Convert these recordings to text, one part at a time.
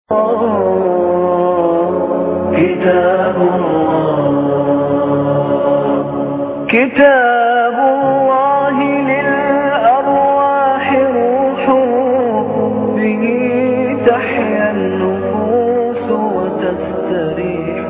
كتاب الله كتاب الله للأرواح روح به تحيا النفوس وتستريح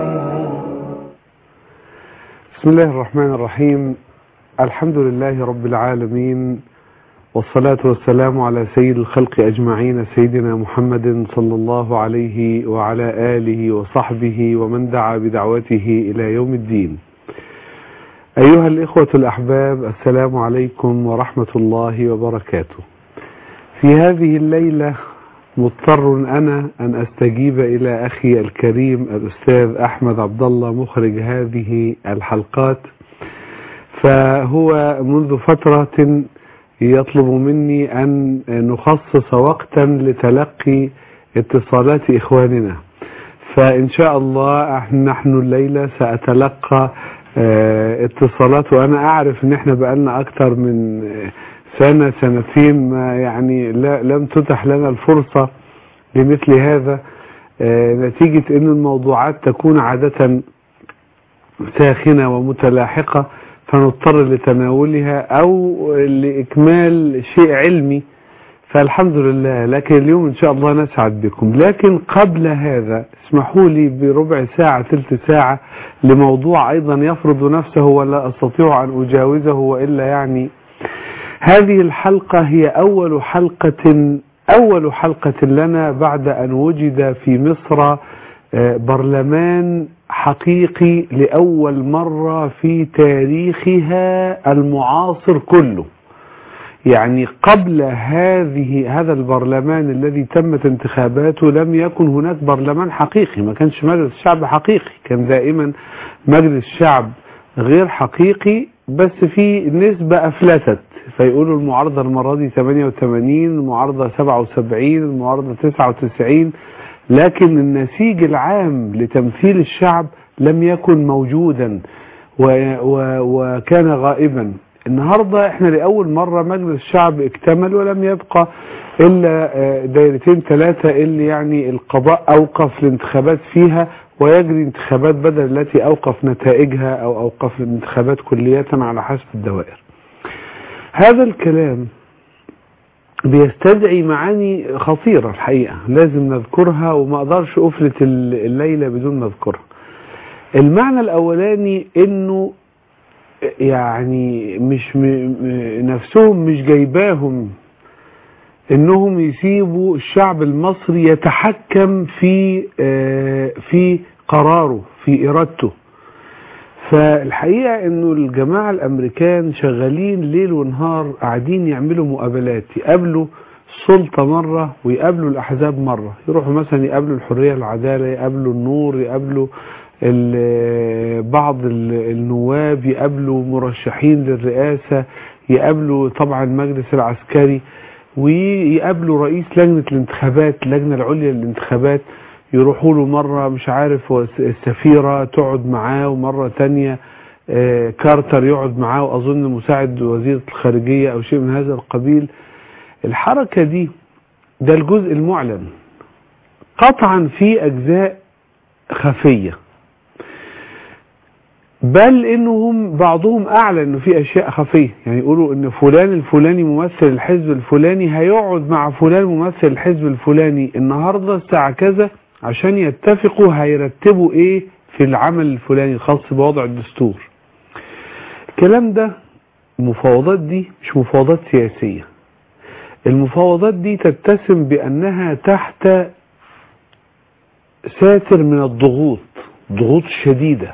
بسم الله الرحمن الرحيم الحمد لله رب العالمين والصلاة والسلام على سيد الخلق أجمعين سيدنا محمد صلى الله عليه وعلى آله وصحبه ومن دعا بدعوته إلى يوم الدين أيها الإخوة الأحباب السلام عليكم ورحمة الله وبركاته في هذه الليلة مضطر أنا أن أستجيب إلى أخي الكريم الأستاذ أحمد عبد الله مخرج هذه الحلقات فهو منذ فترة يطلب مني أن نخصص وقتا لتلقي اتصالات إخواننا فإن شاء الله نحن الليلة سأتلقى اه اتصالات وأنا أعرف أن احنا بقالنا أكثر من سنة سنتين ما يعني لا لم تتح لنا الفرصة لمثل هذا اه نتيجة أن الموضوعات تكون عادة ساخنة ومتلاحقة فنضطر لتناولها او لاكمال شيء علمي فالحمد لله لكن اليوم ان شاء الله نسعد بكم لكن قبل هذا اسمحوا لي بربع ساعة ثلث ساعة لموضوع ايضا يفرض نفسه ولا استطيع ان اجاوزه والا يعني هذه الحلقة هي اول حلقة اول حلقة لنا بعد ان وجد في مصر برلمان حقيقي لأول مرة في تاريخها المعاصر كله يعني قبل هذه هذا البرلمان الذي تمت انتخاباته لم يكن هناك برلمان حقيقي ما كانش مجلس شعب حقيقي كان دائما مجلس شعب غير حقيقي بس في نسبة أفلتت فيقولوا المعارضة المرة دي 88 المعارضة 77 المعارضة 99 لكن النسيج العام لتمثيل الشعب لم يكن موجودا و و وكان غائبا النهاردة احنا لأول مرة مجلس الشعب اكتمل ولم يبقى إلا دايرتين ثلاثة اللي يعني القضاء أوقف الانتخابات فيها ويجري انتخابات بدل التي أوقف نتائجها أو أوقف الانتخابات كلية على حسب الدوائر هذا الكلام بيستدعي معاني خطيرة الحقيقة لازم نذكرها وما اقدرش افلت الليلة بدون ما اذكرها المعنى الاولاني انه يعني مش م... نفسهم مش جايباهم انهم يسيبوا الشعب المصري يتحكم في في قراره في ارادته فالحقيقة انه الجماعة الامريكان شغالين ليل ونهار قاعدين يعملوا مقابلات يقابلوا السلطة مرة ويقابلوا الاحزاب مرة يروحوا مثلا يقابلوا الحرية العدالة يقابلوا النور يقابلوا بعض النواب يقابلوا مرشحين للرئاسة يقابلوا طبعا المجلس العسكري ويقابلوا رئيس لجنة الانتخابات اللجنة العليا للانتخابات يروحوا له مرة مش عارف السفيرة تقعد معاه ومرة تانية كارتر يقعد معاه وأظن مساعد وزيرة الخارجية أو شيء من هذا القبيل الحركة دي ده الجزء المعلن قطعا في أجزاء خفية بل انهم بعضهم اعلن انه في اشياء خفيه يعني يقولوا ان فلان الفلاني ممثل الحزب الفلاني هيقعد مع فلان ممثل الحزب الفلاني النهارده الساعه كذا عشان يتفقوا هيرتبوا ايه في العمل الفلاني الخاص بوضع الدستور الكلام ده المفاوضات دي مش مفاوضات سياسية المفاوضات دي تتسم بأنها تحت ساتر من الضغوط ضغوط شديدة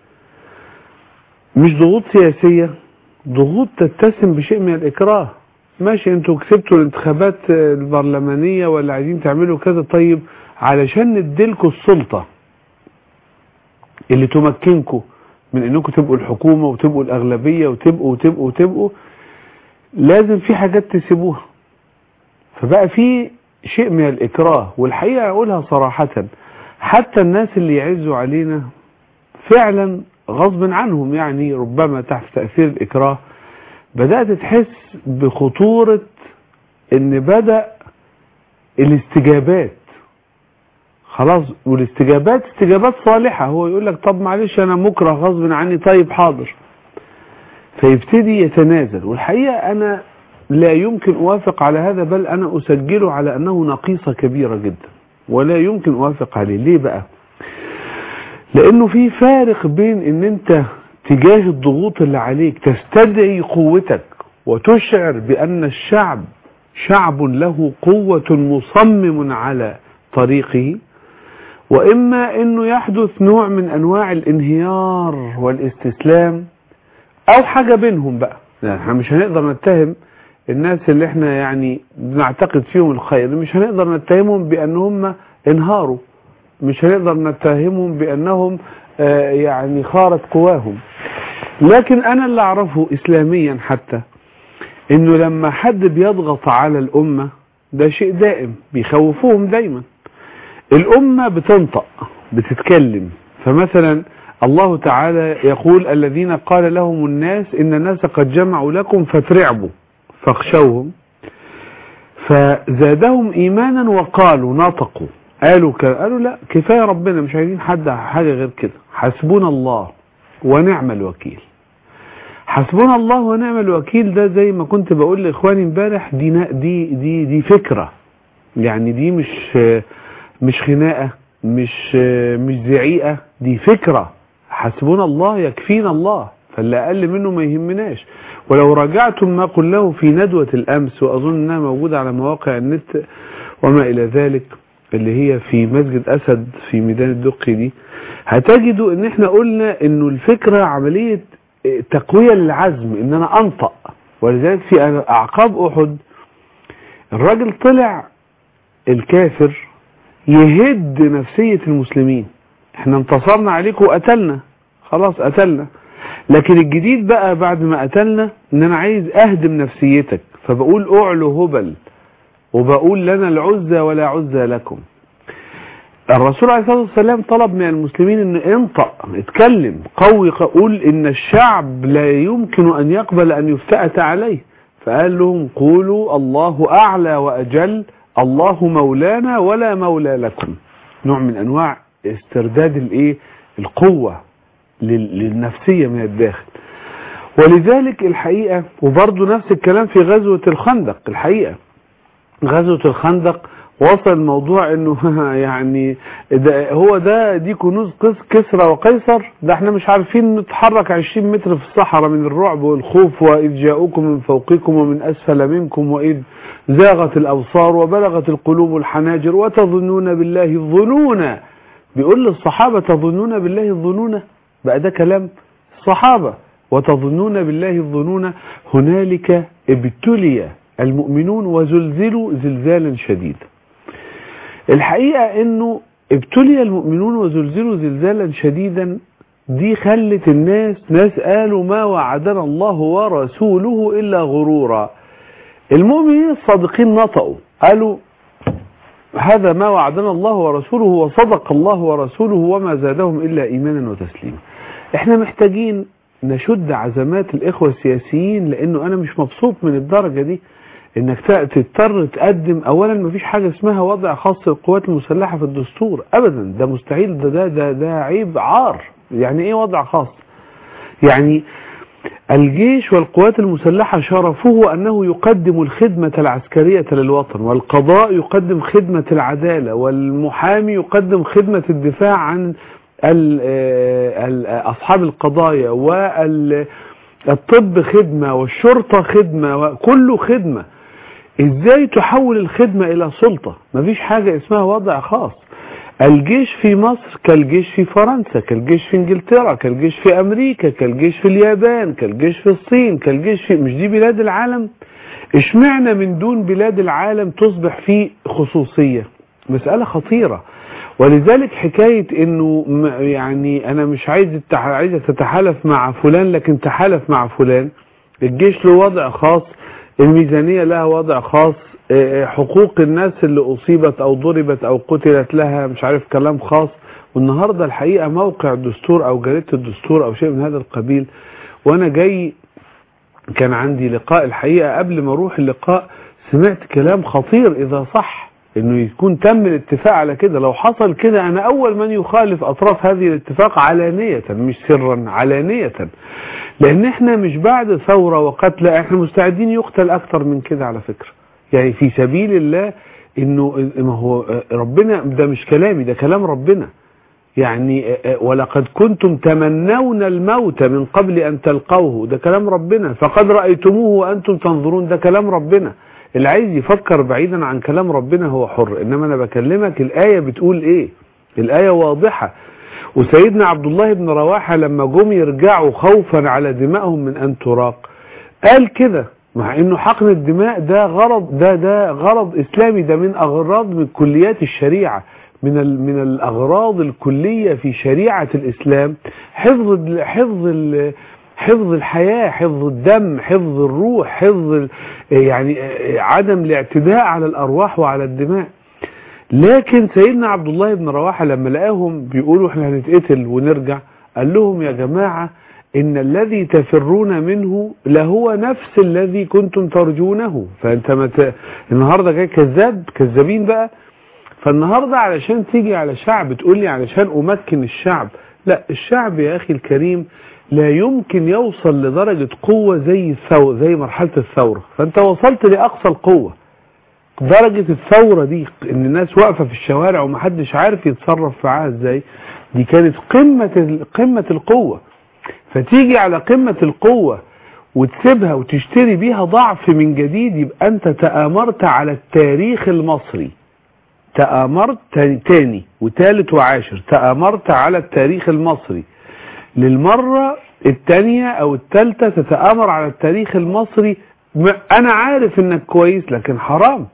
مش ضغوط سياسية ضغوط تتسم بشيء من الإكراه ماشي انتوا كسبتوا الانتخابات البرلمانية ولا عايزين تعملوا كذا طيب علشان نديلكوا السلطة اللي تمكنكم من انكم تبقوا الحكومة وتبقوا الاغلبية وتبقوا وتبقوا وتبقوا لازم في حاجات تسيبوها فبقى في شيء من الاكراه والحقيقة اقولها صراحة حتى الناس اللي يعزوا علينا فعلا غصب عنهم يعني ربما تحت تأثير الاكراه بدأت تحس بخطورة ان بدأ الاستجابات خلاص والاستجابات استجابات صالحة هو يقول لك طب معلش انا مكره غصب عني طيب حاضر فيبتدي يتنازل والحقيقة انا لا يمكن اوافق على هذا بل انا اسجله على انه نقيصة كبيرة جدا ولا يمكن اوافق عليه ليه بقى لانه في فارق بين ان انت تجاه الضغوط اللي عليك تستدعي قوتك وتشعر بان الشعب شعب له قوة مصمم على طريقه وإما أنه يحدث نوع من أنواع الانهيار والاستسلام أو حاجة بينهم بقى يعني احنا مش هنقدر نتهم الناس اللي احنا يعني بنعتقد فيهم الخير مش هنقدر نتهمهم بأنهم انهاروا مش هنقدر نتهمهم بأنهم آه يعني خارت قواهم لكن أنا اللي أعرفه إسلاميا حتى انه لما حد بيضغط على الامة ده شيء دائم بيخوفوهم دايما الامة بتنطق بتتكلم فمثلا الله تعالى يقول الذين قال لهم الناس ان الناس قد جمعوا لكم فاترعبوا فاخشوهم فزادهم ايمانا وقالوا نطقوا قالوا ك... قالوا لا كفايه ربنا مش عايزين حد حاجه غير كده حسبنا الله ونعم الوكيل حسبنا الله ونعم الوكيل ده زي ما كنت بقول لاخواني امبارح دي دي دي دي فكره يعني دي مش مش خناقه مش مش زعيقه دي فكره حسبنا الله يكفينا الله فاللي اقل منه ما يهمناش ولو راجعتم ما قلناه في ندوه الامس واظن انها موجوده على مواقع النت وما الى ذلك اللي هي في مسجد اسد في ميدان الدقي دي هتجدوا ان احنا قلنا انه الفكره عمليه تقوية للعزم ان انا انطق ولذلك في اعقاب احد الراجل طلع الكافر يهد نفسية المسلمين احنا انتصرنا عليكم وقتلنا خلاص قتلنا لكن الجديد بقى بعد ما قتلنا ان انا عايز اهدم نفسيتك فبقول اعلو هبل وبقول لنا العزة ولا عزة لكم الرسول عليه الصلاة والسلام طلب من المسلمين ان انطق اتكلم قوي قول ان الشعب لا يمكن ان يقبل ان يفتأت عليه فقال لهم قولوا الله اعلى واجل الله مولانا ولا مولى لكم نوع من انواع استرداد الايه القوة للنفسية من الداخل ولذلك الحقيقة وبرضه نفس الكلام في غزوة الخندق الحقيقة غزوة الخندق وصل الموضوع انه يعني ده هو ده دي كنوز كسرى وقيصر ده احنا مش عارفين نتحرك 20 متر في الصحراء من الرعب والخوف واذ جاءوكم من فوقكم ومن اسفل منكم واذ زاغت الابصار وبلغت القلوب الحناجر وتظنون بالله الظنون بيقول للصحابه تظنون بالله الظنون بقى ده كلام الصحابه وتظنون بالله الظنون هنالك ابتلي المؤمنون وزلزلوا زلزالا شديدا الحقيقة انه ابتلي المؤمنون وزلزلوا زلزالا شديدا دي خلت الناس ناس قالوا ما وعدنا الله ورسوله الا غرورا المؤمنين الصادقين نطقوا قالوا هذا ما وعدنا الله ورسوله وصدق الله ورسوله وما زادهم الا ايمانا وتسليما احنا محتاجين نشد عزمات الاخوة السياسيين لانه انا مش مبسوط من الدرجة دي انك تضطر تقدم اولا مفيش حاجة اسمها وضع خاص للقوات المسلحة في الدستور ابدا ده مستحيل ده ده ده, ده عيب عار يعني ايه وضع خاص يعني الجيش والقوات المسلحة شرفه أنه يقدم الخدمة العسكرية للوطن والقضاء يقدم خدمة العدالة والمحامي يقدم خدمة الدفاع عن ال ال أصحاب القضايا والطب خدمة والشرطة خدمة وكله خدمة ازاي تحول الخدمة الى سلطة مفيش حاجة اسمها وضع خاص الجيش في مصر كالجيش في فرنسا كالجيش في انجلترا كالجيش في امريكا كالجيش في اليابان كالجيش في الصين كالجيش في مش دي بلاد العالم اشمعنا من دون بلاد العالم تصبح في خصوصية مسألة خطيرة ولذلك حكاية انه يعني انا مش عايز عايزة تتحالف مع فلان لكن تحالف مع فلان الجيش له وضع خاص الميزانية لها وضع خاص حقوق الناس اللي أصيبت أو ضربت أو قتلت لها مش عارف كلام خاص والنهاردة الحقيقة موقع الدستور أو جريدة الدستور أو شيء من هذا القبيل وأنا جاي كان عندي لقاء الحقيقة قبل ما أروح اللقاء سمعت كلام خطير إذا صح انه يكون تم الاتفاق على كده لو حصل كده انا اول من يخالف اطراف هذه الاتفاق علانية مش سرا علانية لان احنا مش بعد ثورة وقتل احنا مستعدين يقتل اكتر من كده على فكرة يعني في سبيل الله انه ما هو ربنا ده مش كلامي ده كلام ربنا يعني ولقد كنتم تمنون الموت من قبل أن تلقوه ده كلام ربنا فقد رأيتموه وأنتم تنظرون ده كلام ربنا اللي عايز يفكر بعيدا عن كلام ربنا هو حر إنما أنا بكلمك الآية بتقول إيه الآية واضحة وسيدنا عبد الله بن رواحة لما جم يرجعوا خوفا على دمائهم من أن تراق قال كده مع انه حقن الدماء ده غرض ده ده غرض اسلامي ده من اغراض من كليات الشريعه من ال من الاغراض الكليه في شريعه الاسلام حفظ ال حفظ ال حفظ الحياه حفظ الدم حفظ الروح حفظ يعني عدم الاعتداء على الارواح وعلى الدماء لكن سيدنا عبد الله بن رواحه لما لقاهم بيقولوا احنا هنتقتل ونرجع قال لهم يا جماعه إن الذي تفرون منه لهو نفس الذي كنتم ترجونه فأنت مت... النهاردة جاي كذاب كذابين بقى فالنهاردة علشان تيجي على شعب تقول لي علشان أمكن الشعب لا الشعب يا أخي الكريم لا يمكن يوصل لدرجة قوة زي الثورة زي مرحلة الثورة فأنت وصلت لأقصى القوة درجة الثورة دي ان الناس واقفة في الشوارع ومحدش عارف يتصرف معاها ازاي دي كانت قمة قمة القوة فتيجي على قمة القوة وتسيبها وتشتري بيها ضعف من جديد يبقى انت تآمرت على التاريخ المصري تآمرت تاني وتالت وعاشر تآمرت على التاريخ المصري للمرة التانية او التالتة تتآمر على التاريخ المصري انا عارف انك كويس لكن حرام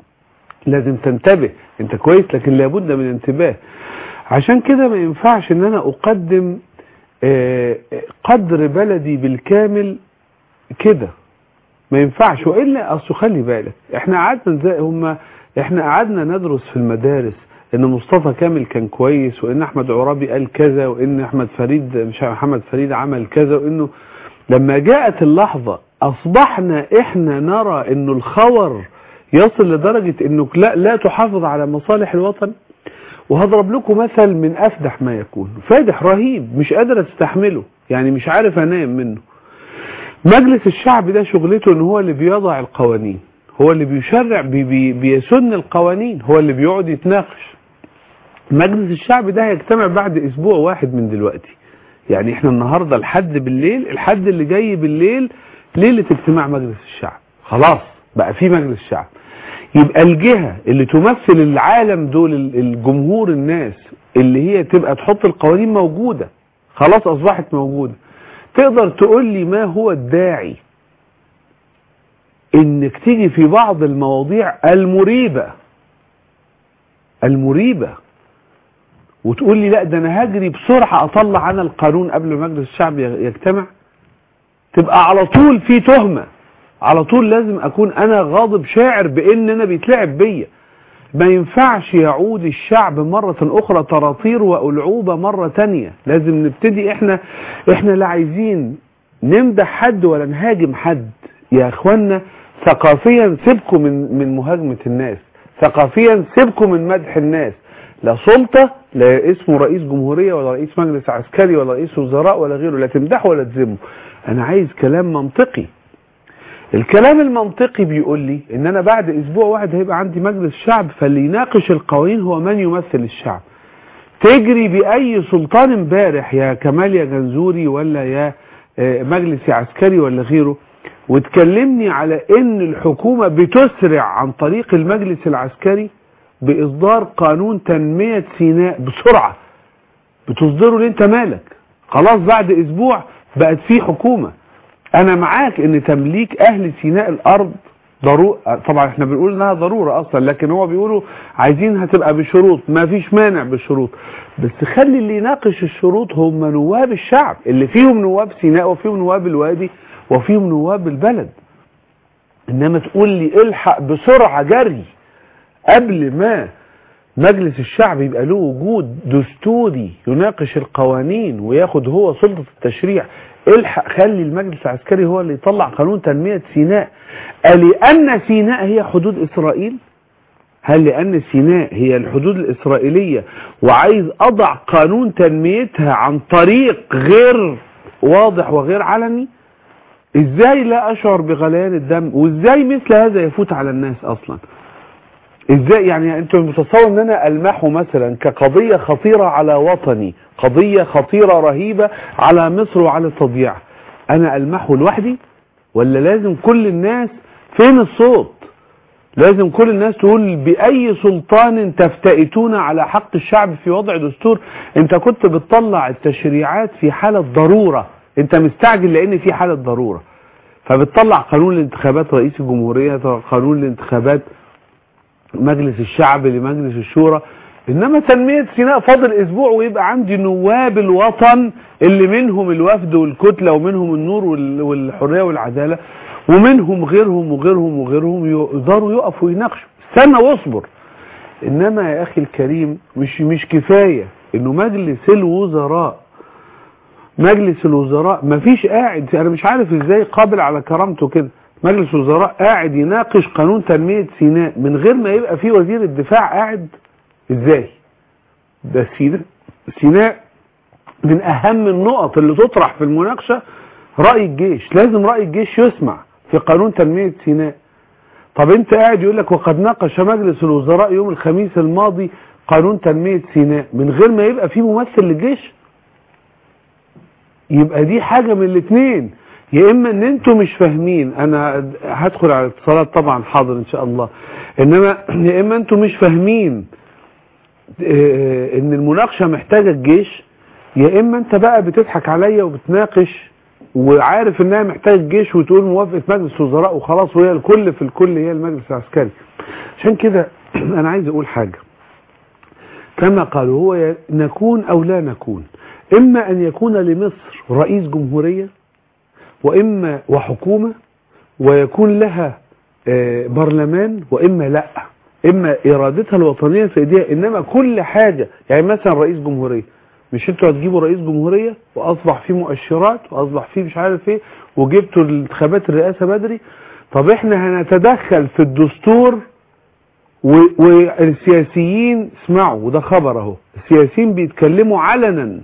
لازم تنتبه انت كويس لكن لابد من انتباه عشان كده ما ينفعش ان انا اقدم قدر بلدي بالكامل كده ما ينفعش والا اصل خلي بالك احنا قعدنا زي هم احنا قعدنا ندرس في المدارس ان مصطفى كامل كان كويس وان احمد عرابي قال كذا وان احمد فريد مش محمد فريد عمل كذا وانه لما جاءت اللحظة اصبحنا احنا نرى انه الخور يصل لدرجة انه لا لا تحافظ على مصالح الوطن وهضرب لكم مثل من افدح ما يكون فادح رهيب مش قادر استحمله يعني مش عارف انام منه مجلس الشعب ده شغلته ان هو اللي بيضع القوانين هو اللي بيشرع بي بي بيسن القوانين هو اللي بيقعد يتناقش مجلس الشعب ده هيجتمع بعد اسبوع واحد من دلوقتي يعني احنا النهارده الحد بالليل الحد اللي جاي بالليل ليله اجتماع مجلس الشعب خلاص بقى في مجلس شعب يبقى الجهة اللي تمثل العالم دول الجمهور الناس اللي هي تبقى تحط القوانين موجودة خلاص أصبحت موجودة تقدر تقول لي ما هو الداعي انك تيجي في بعض المواضيع المريبة المريبة وتقول لي لا ده انا هجري بسرعة اطلع انا القانون قبل ما مجلس الشعب يجتمع تبقى على طول في تهمة على طول لازم اكون انا غاضب شاعر بان انا بيتلعب بيا ما ينفعش يعود الشعب مرة اخرى تراطير والعوبة مرة تانية لازم نبتدي احنا احنا لا عايزين نمدح حد ولا نهاجم حد يا اخوانا ثقافيا سيبكم من من مهاجمة الناس ثقافيا سيبكم من مدح الناس لا سلطة لا اسمه رئيس جمهورية ولا رئيس مجلس عسكري ولا رئيس وزراء ولا غيره لا تمدحه ولا تذمه انا عايز كلام منطقي الكلام المنطقي بيقول لي ان انا بعد اسبوع واحد هيبقى عندي مجلس شعب فاللي يناقش القوانين هو من يمثل الشعب تجري باي سلطان امبارح يا كمال يا جنزوري ولا يا مجلس يا عسكري ولا غيره وتكلمني على ان الحكومة بتسرع عن طريق المجلس العسكري باصدار قانون تنمية سيناء بسرعة بتصدره ليه انت مالك خلاص بعد اسبوع بقت في حكومة انا معاك ان تمليك اهل سيناء الارض ضرورة طبعا احنا بنقول انها ضرورة اصلا لكن هو بيقولوا عايزينها تبقى بشروط ما فيش مانع بالشروط بس خلي اللي يناقش الشروط هم نواب الشعب اللي فيهم نواب سيناء وفيهم نواب الوادي وفيهم نواب البلد انما تقول لي الحق بسرعة جري قبل ما مجلس الشعب يبقى له وجود دستوري يناقش القوانين وياخد هو سلطة التشريع الحق خلي المجلس العسكري هو اللي يطلع قانون تنمية سيناء لأن سيناء هي حدود إسرائيل هل لأن سيناء هي الحدود الإسرائيلية وعايز أضع قانون تنميتها عن طريق غير واضح وغير علني ازاي لا اشعر بغليان الدم وازاي مثل هذا يفوت على الناس اصلا ازاي يعني انت متصور ان انا المحه مثلا كقضية خطيرة على وطني قضية خطيرة رهيبة على مصر وعلى التضييع انا المحه لوحدي ولا لازم كل الناس فين الصوت لازم كل الناس تقول بأي سلطان تفتئتون على حق الشعب في وضع دستور انت كنت بتطلع التشريعات في حالة ضرورة انت مستعجل لان في حالة ضرورة فبتطلع قانون الانتخابات رئيس الجمهورية قانون الانتخابات مجلس الشعب لمجلس الشورى انما تنمية سيناء فاضل اسبوع ويبقى عندي نواب الوطن اللي منهم الوفد والكتلة ومنهم النور وال- والحرية والعدالة ومنهم غيرهم وغيرهم وغيرهم يقدروا يقفوا ويناقشوا استنى واصبر انما يا اخي الكريم مش مش كفاية انه مجلس الوزراء مجلس الوزراء مفيش قاعد انا مش عارف ازاي قابل على كرامته كده مجلس الوزراء قاعد يناقش قانون تنمية سيناء من غير ما يبقى فيه وزير الدفاع قاعد ازاي ده سيناء سيناء من اهم النقط اللي تطرح في المناقشة رأي الجيش لازم رأي الجيش يسمع في قانون تنمية سيناء طب انت قاعد يقول لك وقد ناقش مجلس الوزراء يوم الخميس الماضي قانون تنمية سيناء من غير ما يبقى فيه ممثل للجيش يبقى دي حاجة من الاثنين يا اما ان انتوا مش فاهمين انا هدخل على الاتصالات طبعا حاضر ان شاء الله انما يا اما انتوا مش فاهمين اه، ان المناقشة محتاجة الجيش يا اما انت بقى بتضحك عليا وبتناقش وعارف انها محتاجة الجيش وتقول موافقة مجلس وزراء وخلاص وهي الكل في الكل هي المجلس العسكري عشان كده انا عايز اقول حاجة كما قالوا هو ي- نكون او لا نكون اما ان يكون لمصر رئيس جمهورية واما وحكومة ويكون لها آه، برلمان واما لا اما ارادتها الوطنية في ايديها انما كل حاجة يعني مثلا رئيس جمهورية مش انتوا هتجيبوا رئيس جمهورية واصبح فيه مؤشرات واصبح فيه مش عارف ايه وجبتوا الانتخابات الرئاسة بدري طب احنا هنتدخل في الدستور و- والسياسيين اسمعوا وده خبر اهو السياسيين بيتكلموا علنا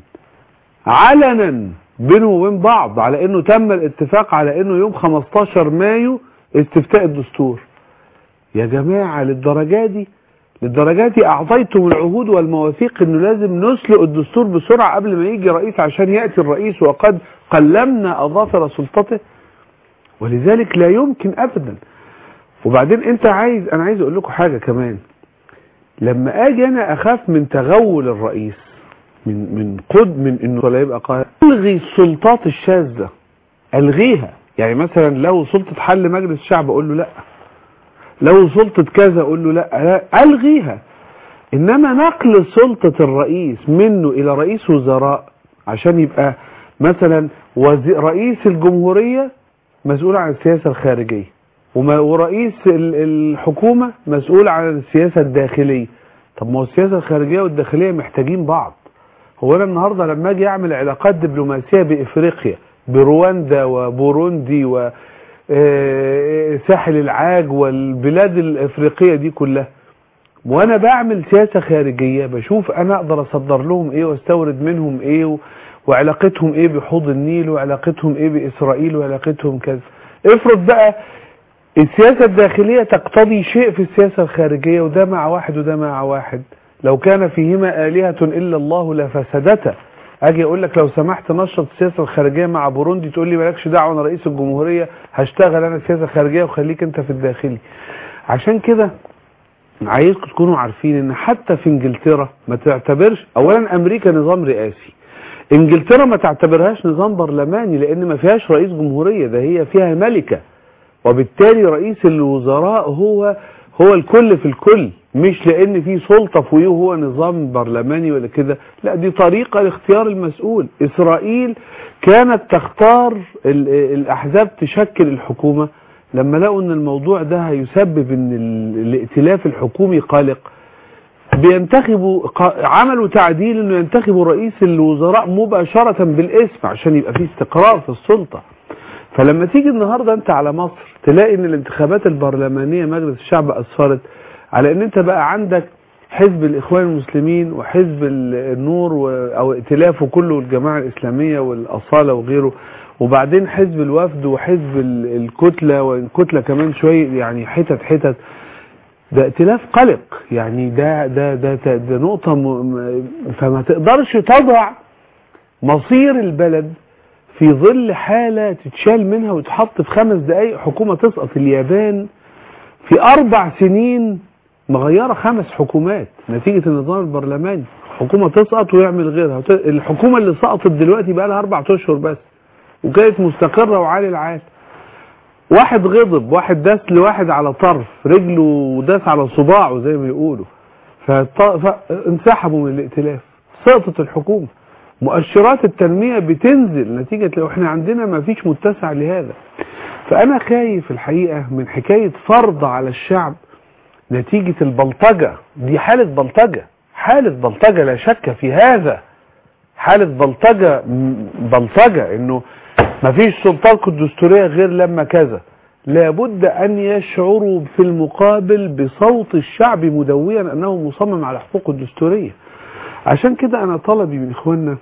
علنا بينهم وبين بعض على انه تم الاتفاق على انه يوم 15 مايو استفتاء الدستور يا جماعة للدرجة دي للدرجة دي اعطيتم العهود والمواثيق انه لازم نسلق الدستور بسرعة قبل ما يجي رئيس عشان يأتي الرئيس وقد قلمنا اظافر سلطته ولذلك لا يمكن ابدا وبعدين انت عايز انا عايز اقول لكم حاجة كمان لما اجي انا اخاف من تغول الرئيس من من قد من انه ولا يبقى قاهر الغي السلطات الشاذة الغيها يعني مثلا لو سلطة حل مجلس الشعب اقول له لا لو سلطة كذا اقول له لا, لا الغيها انما نقل سلطة الرئيس منه الى رئيس وزراء عشان يبقى مثلا وزي رئيس الجمهورية مسؤول عن السياسة الخارجية وما- ورئيس ال- الحكومة مسؤول عن السياسة الداخلية طب ما هو السياسة الخارجية والداخلية محتاجين بعض هو انا النهاردة لما اجي اعمل علاقات دبلوماسية بافريقيا برواندا وبوروندي و آه، ساحل العاج والبلاد الافريقية دي كلها وانا بعمل سياسة خارجية بشوف انا اقدر اصدر لهم ايه واستورد منهم ايه و... وعلاقتهم ايه بحوض النيل وعلاقتهم ايه باسرائيل وعلاقتهم كذا افرض بقى السياسة الداخلية تقتضي شيء في السياسة الخارجية وده مع واحد وده مع واحد لو كان فيهما آلهة إلا الله لفسدتا اجي اقول لك لو سمحت نشط السياسة الخارجية مع بوروندي تقول لي مالكش دعوة انا رئيس الجمهورية هشتغل انا السياسة الخارجية وخليك انت في الداخلي عشان كده عايزكم تكونوا عارفين ان حتى في انجلترا ما تعتبرش اولا امريكا نظام رئاسي انجلترا ما تعتبرهاش نظام برلماني لان ما فيهاش رئيس جمهورية ده هي فيها ملكة وبالتالي رئيس الوزراء هو هو الكل في الكل مش لان في سلطة فوقيه هو نظام برلماني ولا كده لا دي طريقة لاختيار المسؤول اسرائيل كانت تختار ال- الاحزاب تشكل الحكومة لما لقوا ان الموضوع ده هيسبب ان ال- الائتلاف الحكومي قلق بينتخبوا ق- عملوا تعديل انه ينتخبوا رئيس الوزراء مباشرة بالاسم عشان يبقى فيه استقرار في السلطة فلما تيجي النهاردة انت على مصر تلاقي ان الانتخابات البرلمانية مجلس الشعب اسفرت على ان انت بقى عندك حزب الاخوان المسلمين وحزب ال- النور و- او ائتلافه كله الجماعه الاسلاميه والاصاله وغيره وبعدين حزب الوفد وحزب ال- الكتله والكتله كمان شويه يعني حتت حتت ده ائتلاف قلق يعني ده ده ده ده, ده نقطه م... م- فما تقدرش تضع مصير البلد في ظل حاله تتشال منها وتحط في خمس دقائق حكومه تسقط اليابان في اربع سنين مغيره خمس حكومات نتيجه النظام البرلماني حكومه تسقط ويعمل غيرها وت- الحكومه اللي سقطت دلوقتي بقى لها اربع اشهر بس وكانت مستقره وعالي العال واحد غضب واحد داس لواحد على طرف رجله وداس على صباعه زي ما يقولوا فط- فانسحبوا من الائتلاف سقطت الحكومه مؤشرات التنميه بتنزل نتيجه لو احنا عندنا ما فيش متسع لهذا فانا خايف الحقيقه من حكايه فرض على الشعب نتيجه البلطجه دي حاله بلطجه حاله بلطجه لا شك في هذا حاله بلطجه م- بلطجه انه ما فيش سلطات دستوريه غير لما كذا لابد ان يشعروا في المقابل بصوت الشعب مدويا انه مصمم على حقوقه الدستوريه عشان كده انا طلبي من اخواننا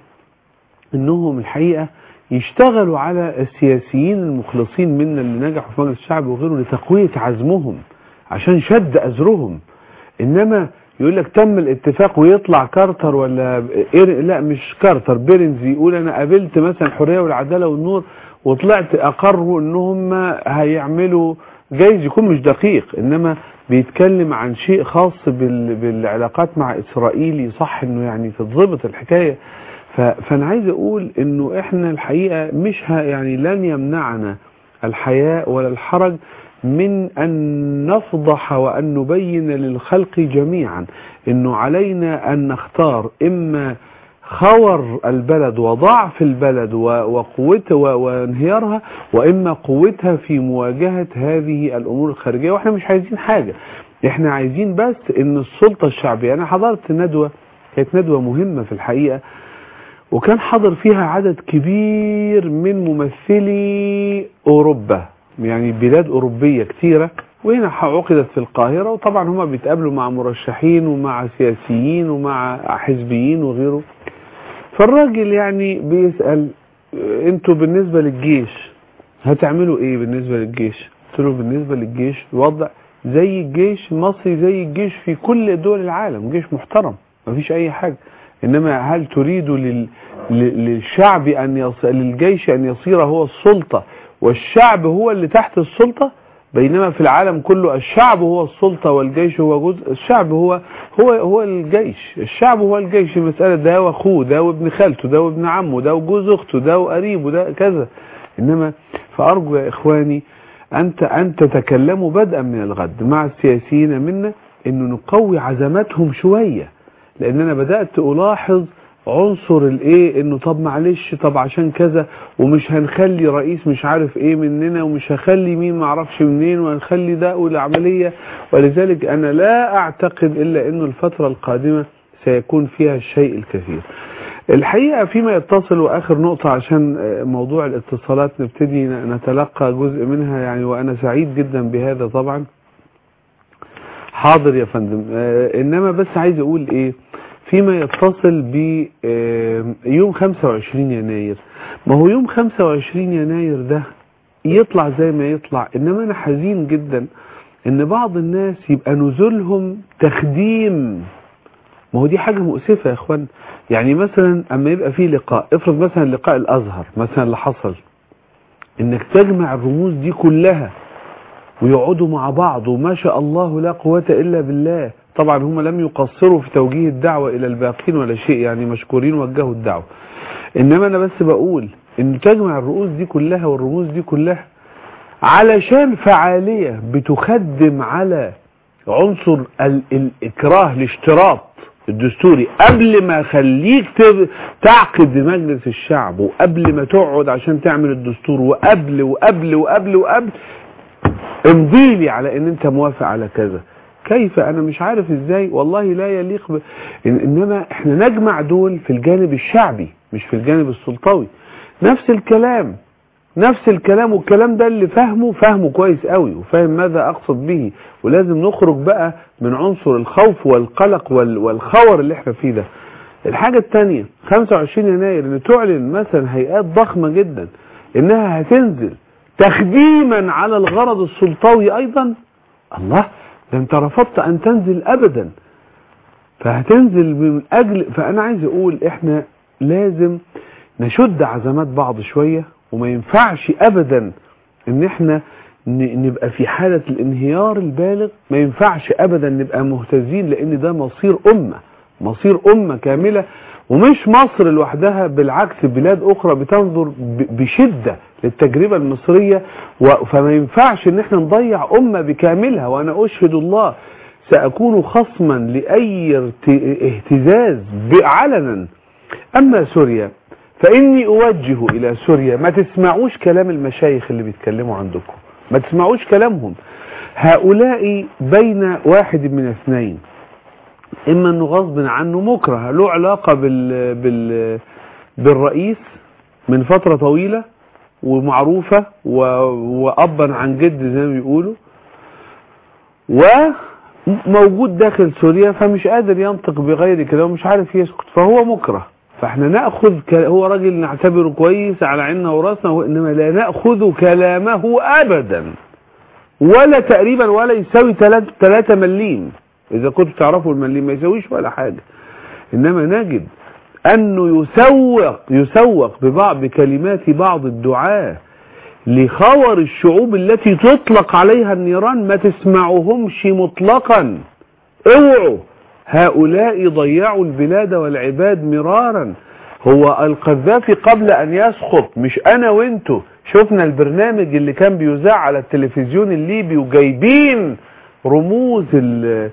انهم الحقيقه يشتغلوا على السياسيين المخلصين منا اللي نجحوا في مجلس الشعب وغيره لتقويه عزمهم عشان شد ازرهم انما يقول لك تم الاتفاق ويطلع كارتر ولا إير... لا مش كارتر بيرنز يقول انا قابلت مثلا الحريه والعداله والنور وطلعت اقروا ان هم هيعملوا جايز يكون مش دقيق انما بيتكلم عن شيء خاص بال... بالعلاقات مع اسرائيل صح انه يعني تتظبط الحكايه ف... فانا عايز اقول انه احنا الحقيقه مش ه... يعني لن يمنعنا الحياء ولا الحرج من أن نفضح وأن نبين للخلق جميعا أنه علينا أن نختار إما خور البلد وضعف البلد و- وقوتها و- وانهيارها وإما قوتها في مواجهة هذه الأمور الخارجية وإحنا مش عايزين حاجة إحنا عايزين بس أن السلطة الشعبية أنا حضرت ندوة كانت ندوة مهمة في الحقيقة وكان حضر فيها عدد كبير من ممثلي أوروبا يعني بلاد أوروبية كتيرة وهنا عقدت في القاهرة وطبعا هما بيتقابلوا مع مرشحين ومع سياسيين ومع حزبيين وغيره فالراجل يعني بيسأل آه، انتوا بالنسبة للجيش هتعملوا ايه بالنسبة للجيش قلت له بالنسبة للجيش الوضع زي الجيش المصري زي الجيش في كل دول العالم جيش محترم مفيش اي حاجة انما هل تريد لل... ل- للشعب ان يص... للجيش ان يصير هو السلطة والشعب هو اللي تحت السلطة بينما في العالم كله الشعب هو السلطة والجيش هو جزء الشعب هو هو هو الجيش الشعب هو الجيش المسألة ده واخوه ده وابن خالته ده وابن عمه ده وجوز اخته ده وقريبه ده كذا انما فارجو يا اخواني انت ان تتكلموا بدءا من الغد مع السياسيين منا انه نقوي عزماتهم شوية لان انا بدأت الاحظ عنصر الايه انه طب معلش طب عشان كذا ومش هنخلي رئيس مش عارف ايه مننا ومش هخلي مين معرفش منين وهنخلي ده والعملية ولذلك انا لا اعتقد الا انه الفترة القادمة سيكون فيها الشيء الكثير الحقيقة فيما يتصل واخر نقطة عشان آه، موضوع الاتصالات نبتدي نتلقى جزء منها يعني وانا سعيد جدا بهذا طبعا حاضر يا فندم آه، انما بس عايز اقول ايه فيما يتصل ب آه، يوم 25 يناير ما هو يوم 25 يناير ده يطلع زي ما يطلع انما انا حزين جدا ان بعض الناس يبقى نزولهم تخديم ما هو دي حاجة مؤسفة يا اخوان يعني مثلا اما يبقى في لقاء افرض مثلا لقاء الازهر مثلا اللي حصل انك تجمع الرموز دي كلها ويقعدوا مع بعض وما شاء الله لا قوة إلا بالله طبعا هم لم يقصروا في توجيه الدعوة إلى الباقين ولا شيء يعني مشكورين وجهوا الدعوة إنما أنا بس بقول إن تجمع الرؤوس دي كلها والرموز دي كلها علشان فعالية بتخدم على عنصر ال- الإكراه الاشتراط الدستوري قبل ما خليك تب- تعقد مجلس الشعب وقبل ما تقعد عشان تعمل الدستور وقبل وقبل وقبل وقبل امضي لي على ان انت موافق على كذا كيف انا مش عارف ازاي والله لا يليق ب... إن انما احنا نجمع دول في الجانب الشعبي مش في الجانب السلطوي نفس الكلام نفس الكلام والكلام ده اللي فاهمه فاهمه كويس قوي وفاهم ماذا اقصد به ولازم نخرج بقى من عنصر الخوف والقلق وال- والخور اللي احنا فيه ده الحاجة التانية 25 يناير ان تعلن مثلا هيئات ضخمة جدا انها هتنزل تخديما على الغرض السلطوي ايضا الله ده انت رفضت ان تنزل ابدا فهتنزل من اجل فانا عايز اقول احنا لازم نشد عزمات بعض شوية وما ينفعش ابدا ان احنا ن- نبقى في حالة الانهيار البالغ ما ينفعش ابدا نبقى مهتزين لان ده مصير امة مصير امة كاملة ومش مصر لوحدها بالعكس بلاد اخرى بتنظر ب- بشدة للتجربة المصرية و- فما ينفعش ان احنا نضيع امة بكاملها وانا اشهد الله ساكون خصما لاي ارت- اهتزاز ب- علنا اما سوريا فاني اوجه الى سوريا ما تسمعوش كلام المشايخ اللي بيتكلموا عندكم ما تسمعوش كلامهم هؤلاء بين واحد من اثنين اما انه غصب عنه مكره له علاقة بال بال بالرئيس من فترة طويلة ومعروفة و... وابا عن جد زي ما بيقولوا وموجود داخل سوريا فمش قادر ينطق بغير كده ومش عارف يسكت فهو مكره فاحنا ناخذ ك... هو راجل نعتبره كويس على عيننا وراسنا وانما لا ناخذ كلامه ابدا ولا تقريبا ولا يساوي 3 3 مليم اذا كنتوا تعرفوا المليم ما يساويش ولا حاجه انما نجد انه يسوق يسوق ببعض بكلمات بعض الدعاه لخور الشعوب التي تطلق عليها النيران ما تسمعوهمش مطلقا اوعوا هؤلاء ضيعوا البلاد والعباد مرارا هو القذافي قبل ان يسقط مش انا وانتو شفنا البرنامج اللي كان بيذاع على التلفزيون الليبي وجايبين رموز ال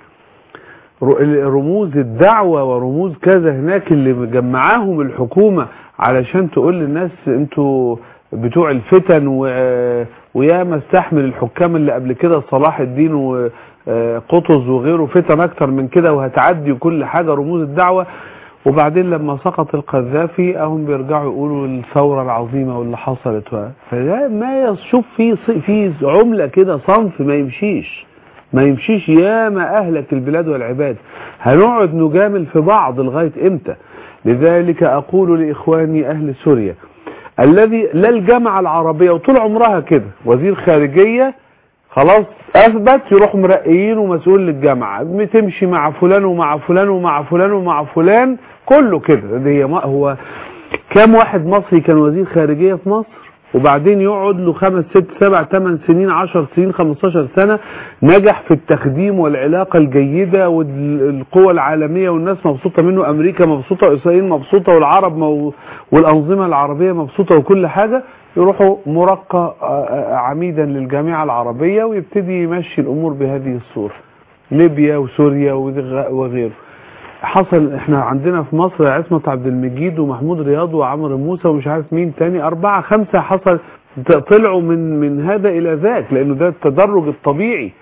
رموز الدعوة ورموز كذا هناك اللي مجمعاهم الحكومة علشان تقول للناس انتوا بتوع الفتن و... وياما استحمل الحكام اللي قبل كده صلاح الدين وقطز وغيره فتن اكتر من كده وهتعدي كل حاجة رموز الدعوة وبعدين لما سقط القذافي اهم بيرجعوا يقولوا الثورة العظيمة واللي حصلت و... فده ما يشوف في في عملة كده صنف ما يمشيش ما يمشيش ياما اهلك البلاد والعباد هنقعد نجامل في بعض لغاية امتى لذلك اقول لاخواني اهل سوريا الذي لا الجامعة العربية وطول عمرها كده وزير خارجية خلاص اثبت يروح مرقيين ومسؤول للجامعة بتمشي مع فلان ومع فلان ومع فلان ومع فلان كله كده دي ما هو كام واحد مصري كان وزير خارجية في مصر وبعدين يقعد له خمس ست سبع ثمان سنين عشر سنين خمستاشر سنة نجح في التخديم والعلاقة الجيدة والقوى العالمية والناس مبسوطة منه أمريكا مبسوطة وإسرائيل مبسوطة والعرب مو والأنظمة العربية مبسوطة وكل حاجة يروحوا مرقى عميدا للجامعة العربية ويبتدي يمشي الأمور بهذه الصورة ليبيا وسوريا وغيره حصل احنا عندنا في مصر عصمت عبد المجيد ومحمود رياض وعمرو موسى ومش عارف مين تاني أربعة خمسة حصل طلعوا من من هذا إلى ذاك لأنه ده التدرج الطبيعي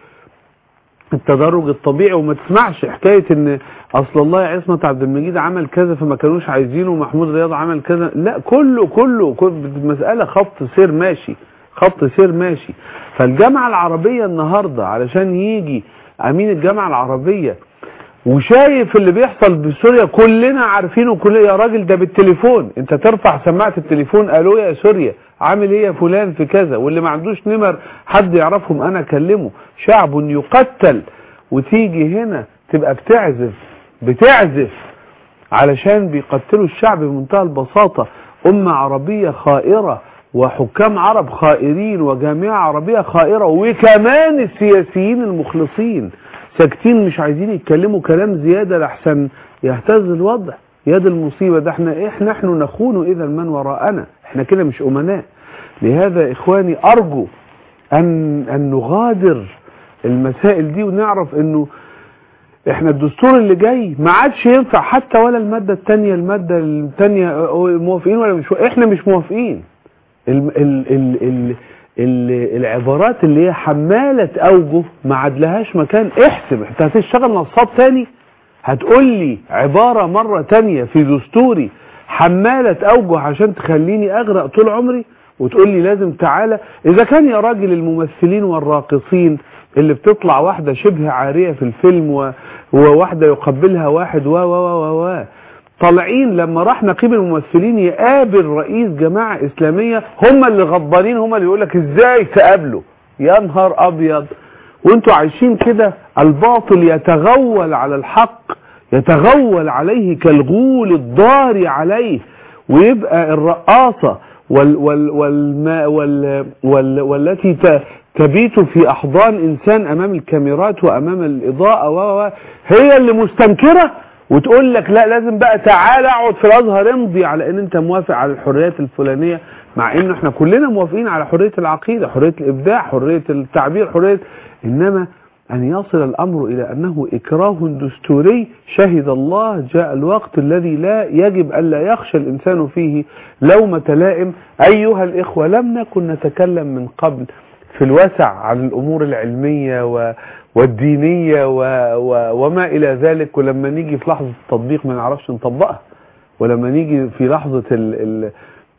التدرج الطبيعي وما تسمعش حكاية ان اصل الله عصمت عبد المجيد عمل كذا فما كانوش عايزينه ومحمود رياض عمل كذا لا كله كله كل مسألة خط سير ماشي خط سير ماشي فالجامعة العربية النهاردة علشان يجي امين الجامعة العربية وشايف اللي بيحصل بسوريا كلنا عارفينه كلنا يا راجل ده بالتليفون انت ترفع سماعة التليفون الو يا سوريا عامل ايه يا فلان في كذا واللي ما عندوش نمر حد يعرفهم انا اكلمه شعب يقتل وتيجي هنا تبقى بتعزف بتعزف علشان بيقتلوا الشعب بمنتهى البساطة أمة عربية خائرة وحكام عرب خائرين وجامعة عربية خائرة وكمان السياسيين المخلصين ساكتين مش عايزين يتكلموا كلام زيادة لحسن يهتز الوضع يد المصيبة ده احنا احنا نحن نخون اذا من وراءنا احنا كده مش امناء لهذا اخواني ارجو ان, أن نغادر المسائل دي ونعرف انه احنا الدستور اللي جاي ما عادش ينفع حتى ولا المادة التانية المادة التانية موافقين ولا مش احنا مش موافقين ال ال ال ال ال العبارات اللي هي حمالة اوجه ما عادلهاش مكان احسب انت هتشتغل نصاب تاني هتقول لي عبارة مرة تانية في دستوري حمالة اوجه عشان تخليني اغرق طول عمري وتقول لي لازم تعالى اذا كان يا راجل الممثلين والراقصين اللي بتطلع واحدة شبه عارية في الفيلم و... وواحدة يقبلها واحد و و و و طالعين لما راح نقيب الممثلين يقابل رئيس جماعة اسلامية هم اللي غضبانين هم اللي يقول لك ازاي تقابله يا نهار ابيض وانتوا عايشين كده الباطل يتغول على الحق يتغول عليه كالغول الضاري عليه ويبقى الرقاصة وال وال والما وال وال والتي ت- تبيت في احضان انسان امام الكاميرات وامام الاضاءة و و- هي اللي مستنكرة وتقول لك لا لازم بقى تعالى اقعد في الازهر امضي على ان انت موافق على الحريات الفلانية مع انه احنا كلنا موافقين على حرية العقيدة حرية الابداع حرية التعبير حرية انما أن يصل الأمر إلى أنه إكراه دستوري شهد الله جاء الوقت الذي لا يجب ألا يخشى الإنسان فيه لومة لائم أيها الإخوة لم نكن نتكلم من قبل في الوسع عن الأمور العلمية و والدينية و و وما إلى ذلك ولما نيجي في لحظة التطبيق ما نعرفش نطبقها ولما نيجي في لحظة ال ال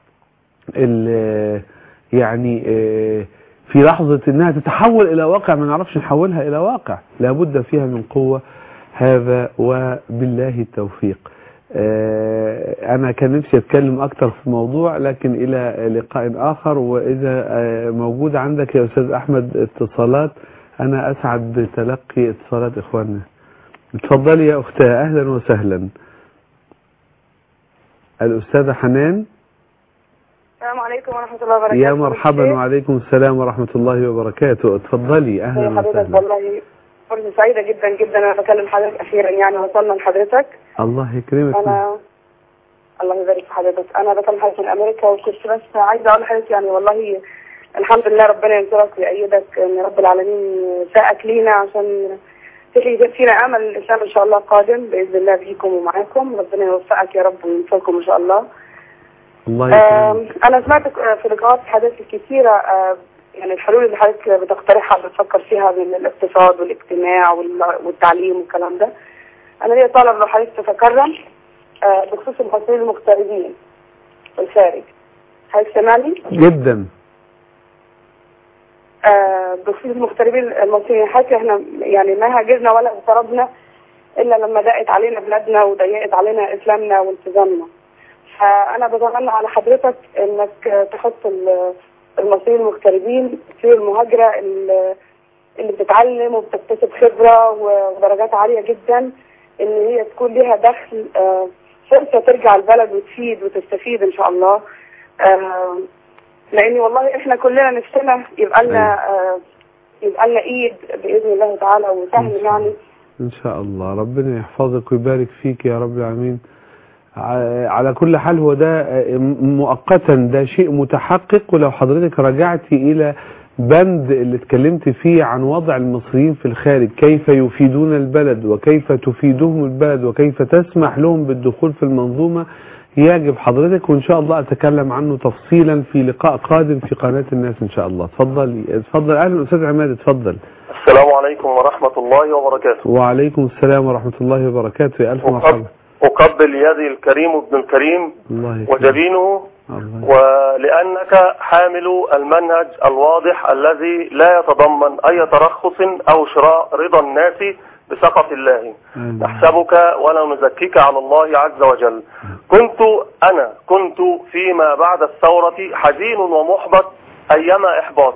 ال يعني آه، في لحظة انها تتحول الى واقع ما نعرفش نحولها الى واقع لابد فيها من قوة هذا وبالله التوفيق آه، انا كان نفسي اتكلم اكتر في الموضوع لكن الى لقاء اخر واذا آه، موجود عندك يا استاذ احمد اتصالات انا اسعد بتلقي اتصالات اخواننا اتفضلي يا اختها اهلا وسهلا الاستاذة حنان السلام عليكم ورحمة الله وبركاته يا مرحبا وعليكم السلام ورحمة الله وبركاته اتفضلي اهلا يا حضرتك وسهلا والله فرصة سعيدة جدا جدا أنا بكلم حضرتك أخيرا يعني وصلنا لحضرتك الله يكرمك أنا الله يبارك في حضرتك أنا بكلم حضرتك من أمريكا وكنت بس عايزة أقول لحضرتك يعني والله الحمد لله ربنا ينصرك ويأيدك إن رب العالمين ساءك لينا عشان تحيي فينا أمل الإسلام إن شاء الله قادم بإذن الله فيكم ومعاكم ربنا يوفقك يا رب وينصركم إن شاء الله الله آم، يكرمك انا سمعت آه، في لقاءات حضرتك كثيره آه، يعني الحلول اللي حضرتك بتقترحها بتفكر فيها من الاقتصاد والاجتماع وال- والتعليم والكلام ده انا ليا طلب لو حضرتك تتكرم آه، بخصوص المصريين المغتربين في الخارج حضرتك سامعني جدا آه، بخصوص المغتربين المصريين حضرتك احنا يعني ما هاجرنا ولا اغتربنا الا لما ضاقت علينا بلادنا وضيقت علينا اسلامنا والتزامنا فانا بتمنى على حضرتك انك تحط ال- المصريين المغتربين في المهاجره ال- اللي بتتعلم وبتكتسب خبره ودرجات عاليه جدا ان هي تكون ليها دخل آه، فرصه ترجع البلد وتفيد وتستفيد ان شاء الله آه، لان والله احنا كلنا نفسنا يبقى لنا آه، يبقى لنا ايد باذن الله تعالى وسهم يعني ان شاء الله ربنا يحفظك ويبارك فيك يا رب العالمين ع- على كل حال هو ده آه، م- مؤقتا ده شيء متحقق ولو حضرتك رجعتي الى بند اللي اتكلمت فيه عن وضع المصريين في الخارج كيف يفيدون البلد وكيف تفيدهم البلد وكيف تسمح لهم بالدخول في المنظومة يجب حضرتك وان شاء الله اتكلم عنه تفصيلا في لقاء قادم في قناة الناس ان شاء الله اتفضل اتفضل اهلا استاذ عماد اتفضل السلام عليكم ورحمة الله وبركاته وعليكم السلام ورحمة الله وبركاته يا ألف مرحبا أقبل يدي الكريم ابن الكريم الله يكرمك. وجبينه الله ولأنك حامل المنهج الواضح الذي لا يتضمن أي ترخص أو شراء رضا الناس بسخط الله آمين. نحسبك ولا نزكيك على الله عز وجل كنت أنا كنت فيما بعد الثورة حزين ومحبط أيما إحباط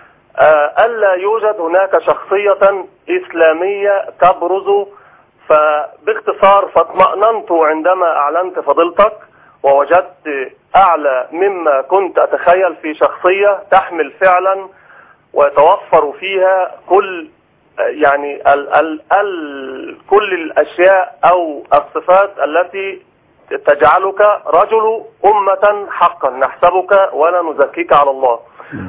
آه، ألا يوجد هناك شخصية إسلامية تبرز فباختصار فاطمأننت عندما أعلنت فضيلتك ووجدت أعلى مما كنت أتخيل في شخصية تحمل فعلا ويتوفر فيها كل يعني ال ال ال كل الأشياء أو الصفات التي تجعلك رجل أمة حقا نحسبك ولا نزكيك على الله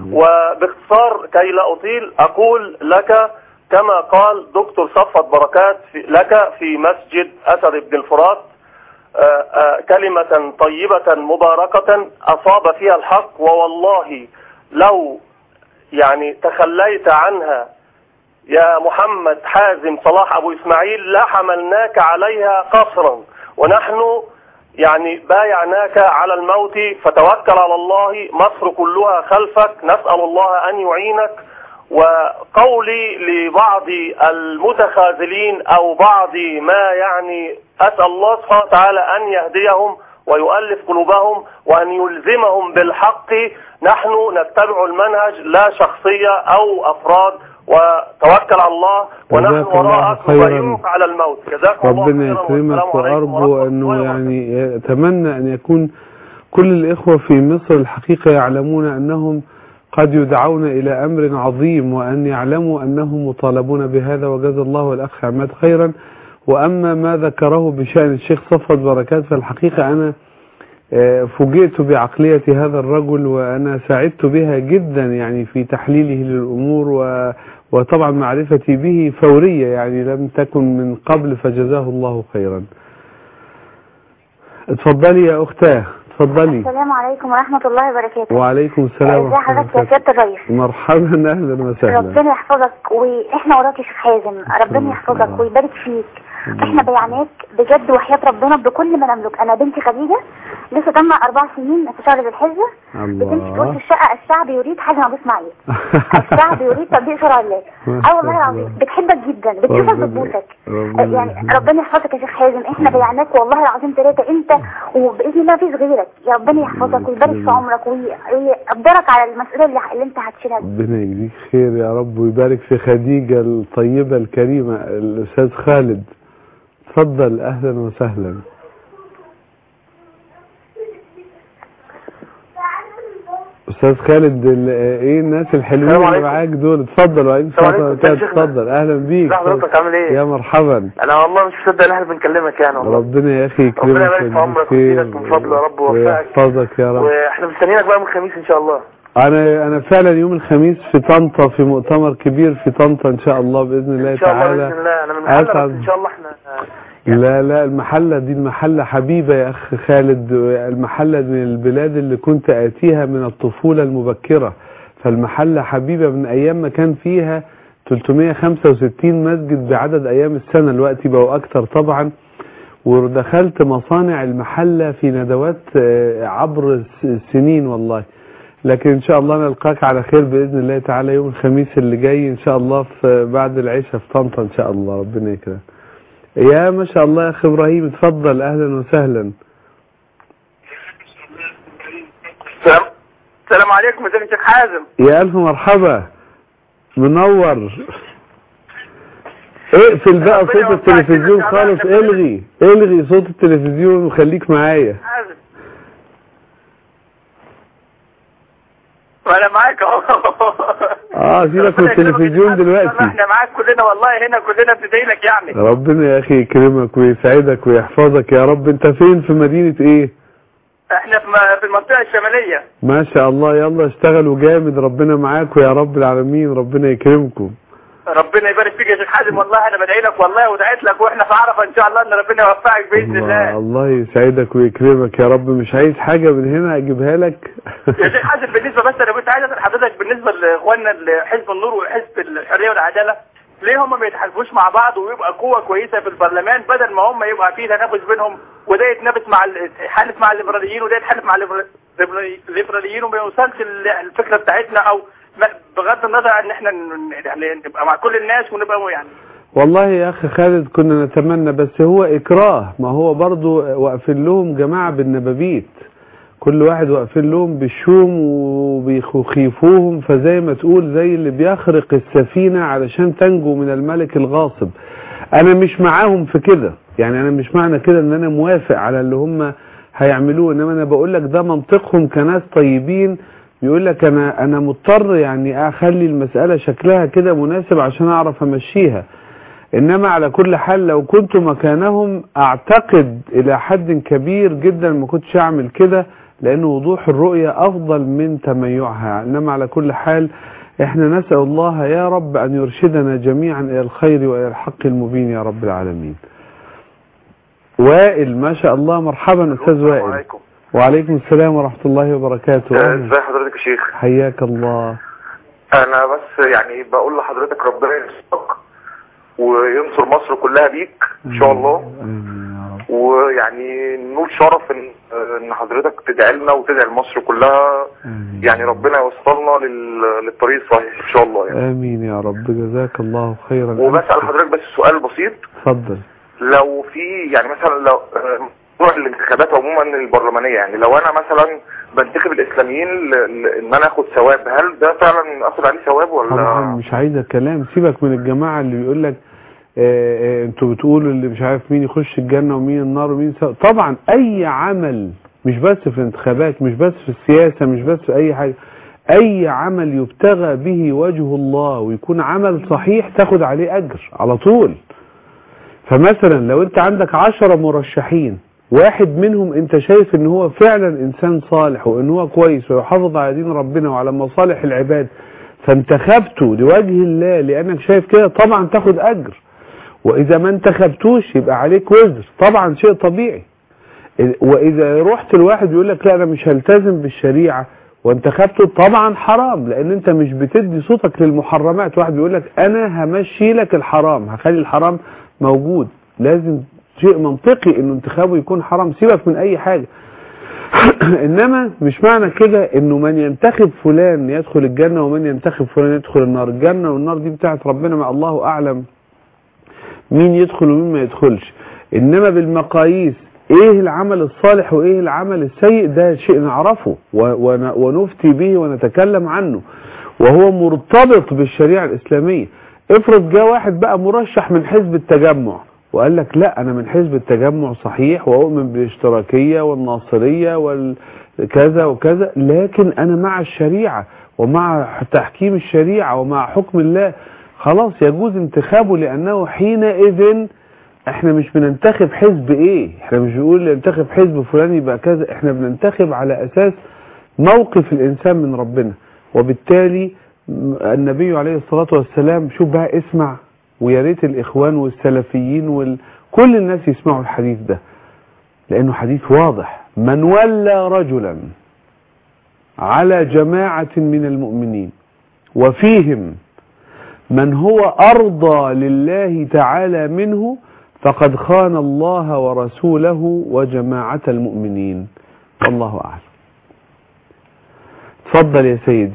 وباختصار كي لا أطيل أقول لك كما قال دكتور صفت بركات في لك في مسجد أسد بن الفرات آه، آه، كلمة طيبة مباركة أصاب فيها الحق ووالله لو يعني تخليت عنها يا محمد حازم صلاح أبو إسماعيل لحملناك عليها قصرا ونحن يعني بايعناك على الموت فتوكل على الله مصر كلها خلفك نسأل الله أن يعينك وقولي لبعض المتخاذلين أو بعض ما يعني أسأل الله سبحانه وتعالى أن يهديهم ويؤلف قلوبهم وأن يلزمهم بالحق نحن نتبع المنهج لا شخصية أو أفراد وتوكل على الله ونحن جزاك الله وراءك خيراً. نبايعك على الموت جزاكم الله ربنا خيرا يكرمك والسلام عليكم وأرجو ورحمة أنه الله يعني أتمنى أن يكون كل الإخوة في مصر الحقيقة يعلمون أنهم قد يدعون إلى أمر عظيم وأن يعلموا أنهم مطالبون بهذا وجزا الله الأخ عماد خيرا وأما ما ذكره بشأن الشيخ صفوت بركات فالحقيقة أنا آه، فوجئت بعقلية هذا الرجل وأنا سعدت بها جدا يعني في تحليله للأمور و وطبعا معرفتي به فورية يعني لم تكن من قبل فجزاه الله خيرا اتفضلي يا أختاه اتفضلي السلام عليكم ورحمة الله وبركاته وعليكم السلام ازي ورحمة حضرتك يا الله سيادة الرئيس مرحبا أهلا وسهلا ربنا يحفظك واحنا وراك يا شيخ حازم ربنا يحفظك ويبارك فيك احنا بيعناك بجد وحياة ربنا بكل ما نملك انا بنتي خديجة لسه تم اربع سنين في شهر ذي الحجة بتمشي تقول في الله الشقة الشعب يريد حازم ابو اسماعيل الشعب يريد تطبيق شرع الله ما اه والله شاء العظيم الله. بتحبك جدا بتشوفك ربنا- بتبوسك ربنا يعني يهديك. ربنا يحفظك يا شيخ حازم احنا بيعناك والله العظيم ثلاثة انت وباذن الله مفيش غيرك يا ربنا يحفظك ويبارك في عمرك وي- ويقدرك على المسؤولية اللي, اللي انت هتشيلها دي. ربنا يجزيك خير يا رب ويبارك في خديجة الطيبة الكريمة الأستاذ خالد تفضل أهلا وسهلا أستاذ خالد ال- إيه الناس الحلوين السلام اللي عليكم. معاك دول اتفضل وعليكم السلام السلام عليكم. ورحمة الله. ازيك يا شيخنا؟ اتفضل أهلا بيك ازي حضرتك عامل ايه؟ يا مرحبا انا والله مش مصدق ان احنا بنكلمك يعني والله ربنا يا أخي يكرمك ربنا يبارك في ويجزيك عمرك خير ويزيدك من فضله يا رب ويوفقك. ويحفظك يا رب واحنا مستنيينك بقى من الخميس ان شاء الله انا انا فعلا يوم الخميس في طنطا في مؤتمر كبير في طنطا ان شاء الله باذن الله ان شاء الله تعالى باذن الله انا من المحله أسعد. بس ان شاء الله احنا لا لا المحلة دي المحلة حبيبة يا أخ خالد المحلة من البلاد اللي كنت آتيها من الطفولة المبكرة فالمحلة حبيبة من أيام ما كان فيها 365 مسجد بعدد أيام السنة الوقت بقوا أكتر طبعا ودخلت مصانع المحلة في ندوات آه، عبر الس- السنين والله لكن إن شاء الله نلقاك على خير بإذن الله تعالى يوم الخميس اللي جاي إن شاء الله في بعد العشاء في طنطا إن شاء الله ربنا يكرمك يا ما شاء الله يا اخي ابراهيم اتفضل اهلا وسهلا السلام السلام عليكم ازيك يا شيخ حازم يا الف مرحبا منور اقفل بقى ربنا صوت يوفقك التلفزيون كده، خالص ربنا- الغي الغي صوت التلفزيون وخليك معايا حازم وانا معاك اهو اه سيبك من ربنا يكرمك التلفزيون يا حازم. دلوقتي احنا معاك كلنا والله هنا كلنا بندعي لك يعني ربنا يا اخي يكرمك ويسعدك ويحفظك يا رب انت فين في مدينة ايه احنا في م- في المنطقه الشماليه ما شاء الله يلا اشتغلوا جامد ربنا معاكم يا رب العالمين ربنا يكرمكم ربنا يبارك فيك يا شيخ حازم والله انا بدعي لك والله ودعيت لك واحنا في عرفه ان شاء الله ان ربنا يوفقك باذن الله, الله الله يسعدك ويكرمك يا رب مش عايز حاجة من هنا اجيبها لك يا شيخ حازم بالنسبه بس انا كنت عايز اسال حضرتك بالنسبه لاخواننا اللي حزب النور وحزب الحريه والعداله ليه هم ما يتحالفوش مع بعض ويبقى قوه كويسه في البرلمان بدل ما هم يبقى في تنافس بينهم وده يتنافس مع ال- يتحالف مع الليبراليين وده يتحالف مع الليبر- الليبرالي- الليبراليين وما يوصلش ال- الفكره بتاعتنا او ما- بغض النظر عن ان احنا ن- يعني نبقى مع كل الناس ونبقى يعني والله يا اخي خالد كنا نتمنى بس هو اكراه ما هو برضو واقفين لهم جماعة بالنبابيت كل واحد واقفين لهم بالشوم وبيخيفوهم فزي ما تقول زي اللي بيخرق السفينة علشان تنجو من الملك الغاصب انا مش معاهم في كده يعني انا مش معنى كده ان انا موافق على اللي هم هيعملوه انما انا بقول لك ده منطقهم كناس طيبين بيقول لك انا انا مضطر يعني اخلي المسألة شكلها كده مناسب عشان اعرف امشيها انما على كل حال لو كنت مكانهم اعتقد الى حد كبير جدا ما كنتش اعمل كده لان وضوح الرؤية افضل من تميعها انما على كل حال احنا نسأل الله يا رب ان يرشدنا جميعا الى الخير والى الحق المبين يا رب العالمين وائل ما شاء الله مرحبا استاذ السلام وائل عليكم وعليكم السلام ورحمة الله وبركاته آه، أهلا. ازي حضرتك يا شيخ حياك الله انا بس يعني بقول لحضرتك ربنا يرزقك وينصر مصر كلها بيك ان شاء الله آمين يا رب ويعني نقول شرف ان ان حضرتك تدعي لنا وتدعي لمصر كلها آمين. يعني ربنا يوصلنا لل- للطريق الصحيح ان شاء الله يعني آمين يا رب جزاك الله خيرا وبسأل حضرتك بس سؤال بسيط اتفضل لو في يعني مثلا لو آه، موضوع الانتخابات عموما البرلمانيه يعني لو انا مثلا بنتخب الاسلاميين ل- ل- ان انا اخد ثواب هل ده فعلا اخد عليه ثواب ولا طبعا مش عايزة كلام سيبك من الجماعة اللي بيقول لك آه، آه، انتوا بتقولوا اللي مش عارف مين يخش الجنة ومين النار ومين سوا طبعا اي عمل مش بس في الانتخابات مش بس في السياسة مش بس في اي حاجة اي عمل يبتغى به وجه الله ويكون عمل صحيح تاخد عليه اجر على طول فمثلا لو انت عندك عشرة مرشحين واحد منهم انت شايف ان هو فعلا انسان صالح وان هو كويس ويحافظ على دين ربنا وعلى مصالح العباد فانتخبته لوجه الله لانك شايف كده طبعا تاخد اجر واذا ما انتخبتوش يبقى عليك وزر طبعا شيء طبيعي واذا رحت الواحد يقول لك لا انا مش هلتزم بالشريعه وانتخبته طبعا حرام لان انت مش بتدي صوتك للمحرمات واحد بيقول لك انا همشي لك الحرام هخلي الحرام موجود لازم شيء منطقي انه انتخابه يكون حرام سيبك من اي حاجه انما مش معنى كده انه من ينتخب فلان يدخل الجنه ومن ينتخب فلان يدخل النار الجنه والنار دي بتاعت ربنا مع الله اعلم مين يدخل ومين ما يدخلش انما بالمقاييس ايه العمل الصالح وايه العمل السيء ده شيء نعرفه و- ون- ونفتي به ونتكلم عنه وهو مرتبط بالشريعة الاسلامية افرض جاء واحد بقى مرشح من حزب التجمع وقال لك لا انا من حزب التجمع صحيح واؤمن بالاشتراكية والناصرية والكذا وكذا لكن انا مع الشريعة ومع تحكيم الشريعة ومع حكم الله خلاص يجوز انتخابه لانه حينئذ احنا مش بننتخب حزب ايه احنا مش بنقول ننتخب حزب فلان يبقى كذا احنا بننتخب على اساس موقف الانسان من ربنا وبالتالي م- النبي عليه الصلاة والسلام شوف بقى اسمع ويا ريت الاخوان والسلفيين وال... كل الناس يسمعوا الحديث ده لانه حديث واضح من ولى رجلا على جماعة من المؤمنين وفيهم من هو أرضى لله تعالى منه فقد خان الله ورسوله وجماعة المؤمنين والله أعلم تفضل يا سيدي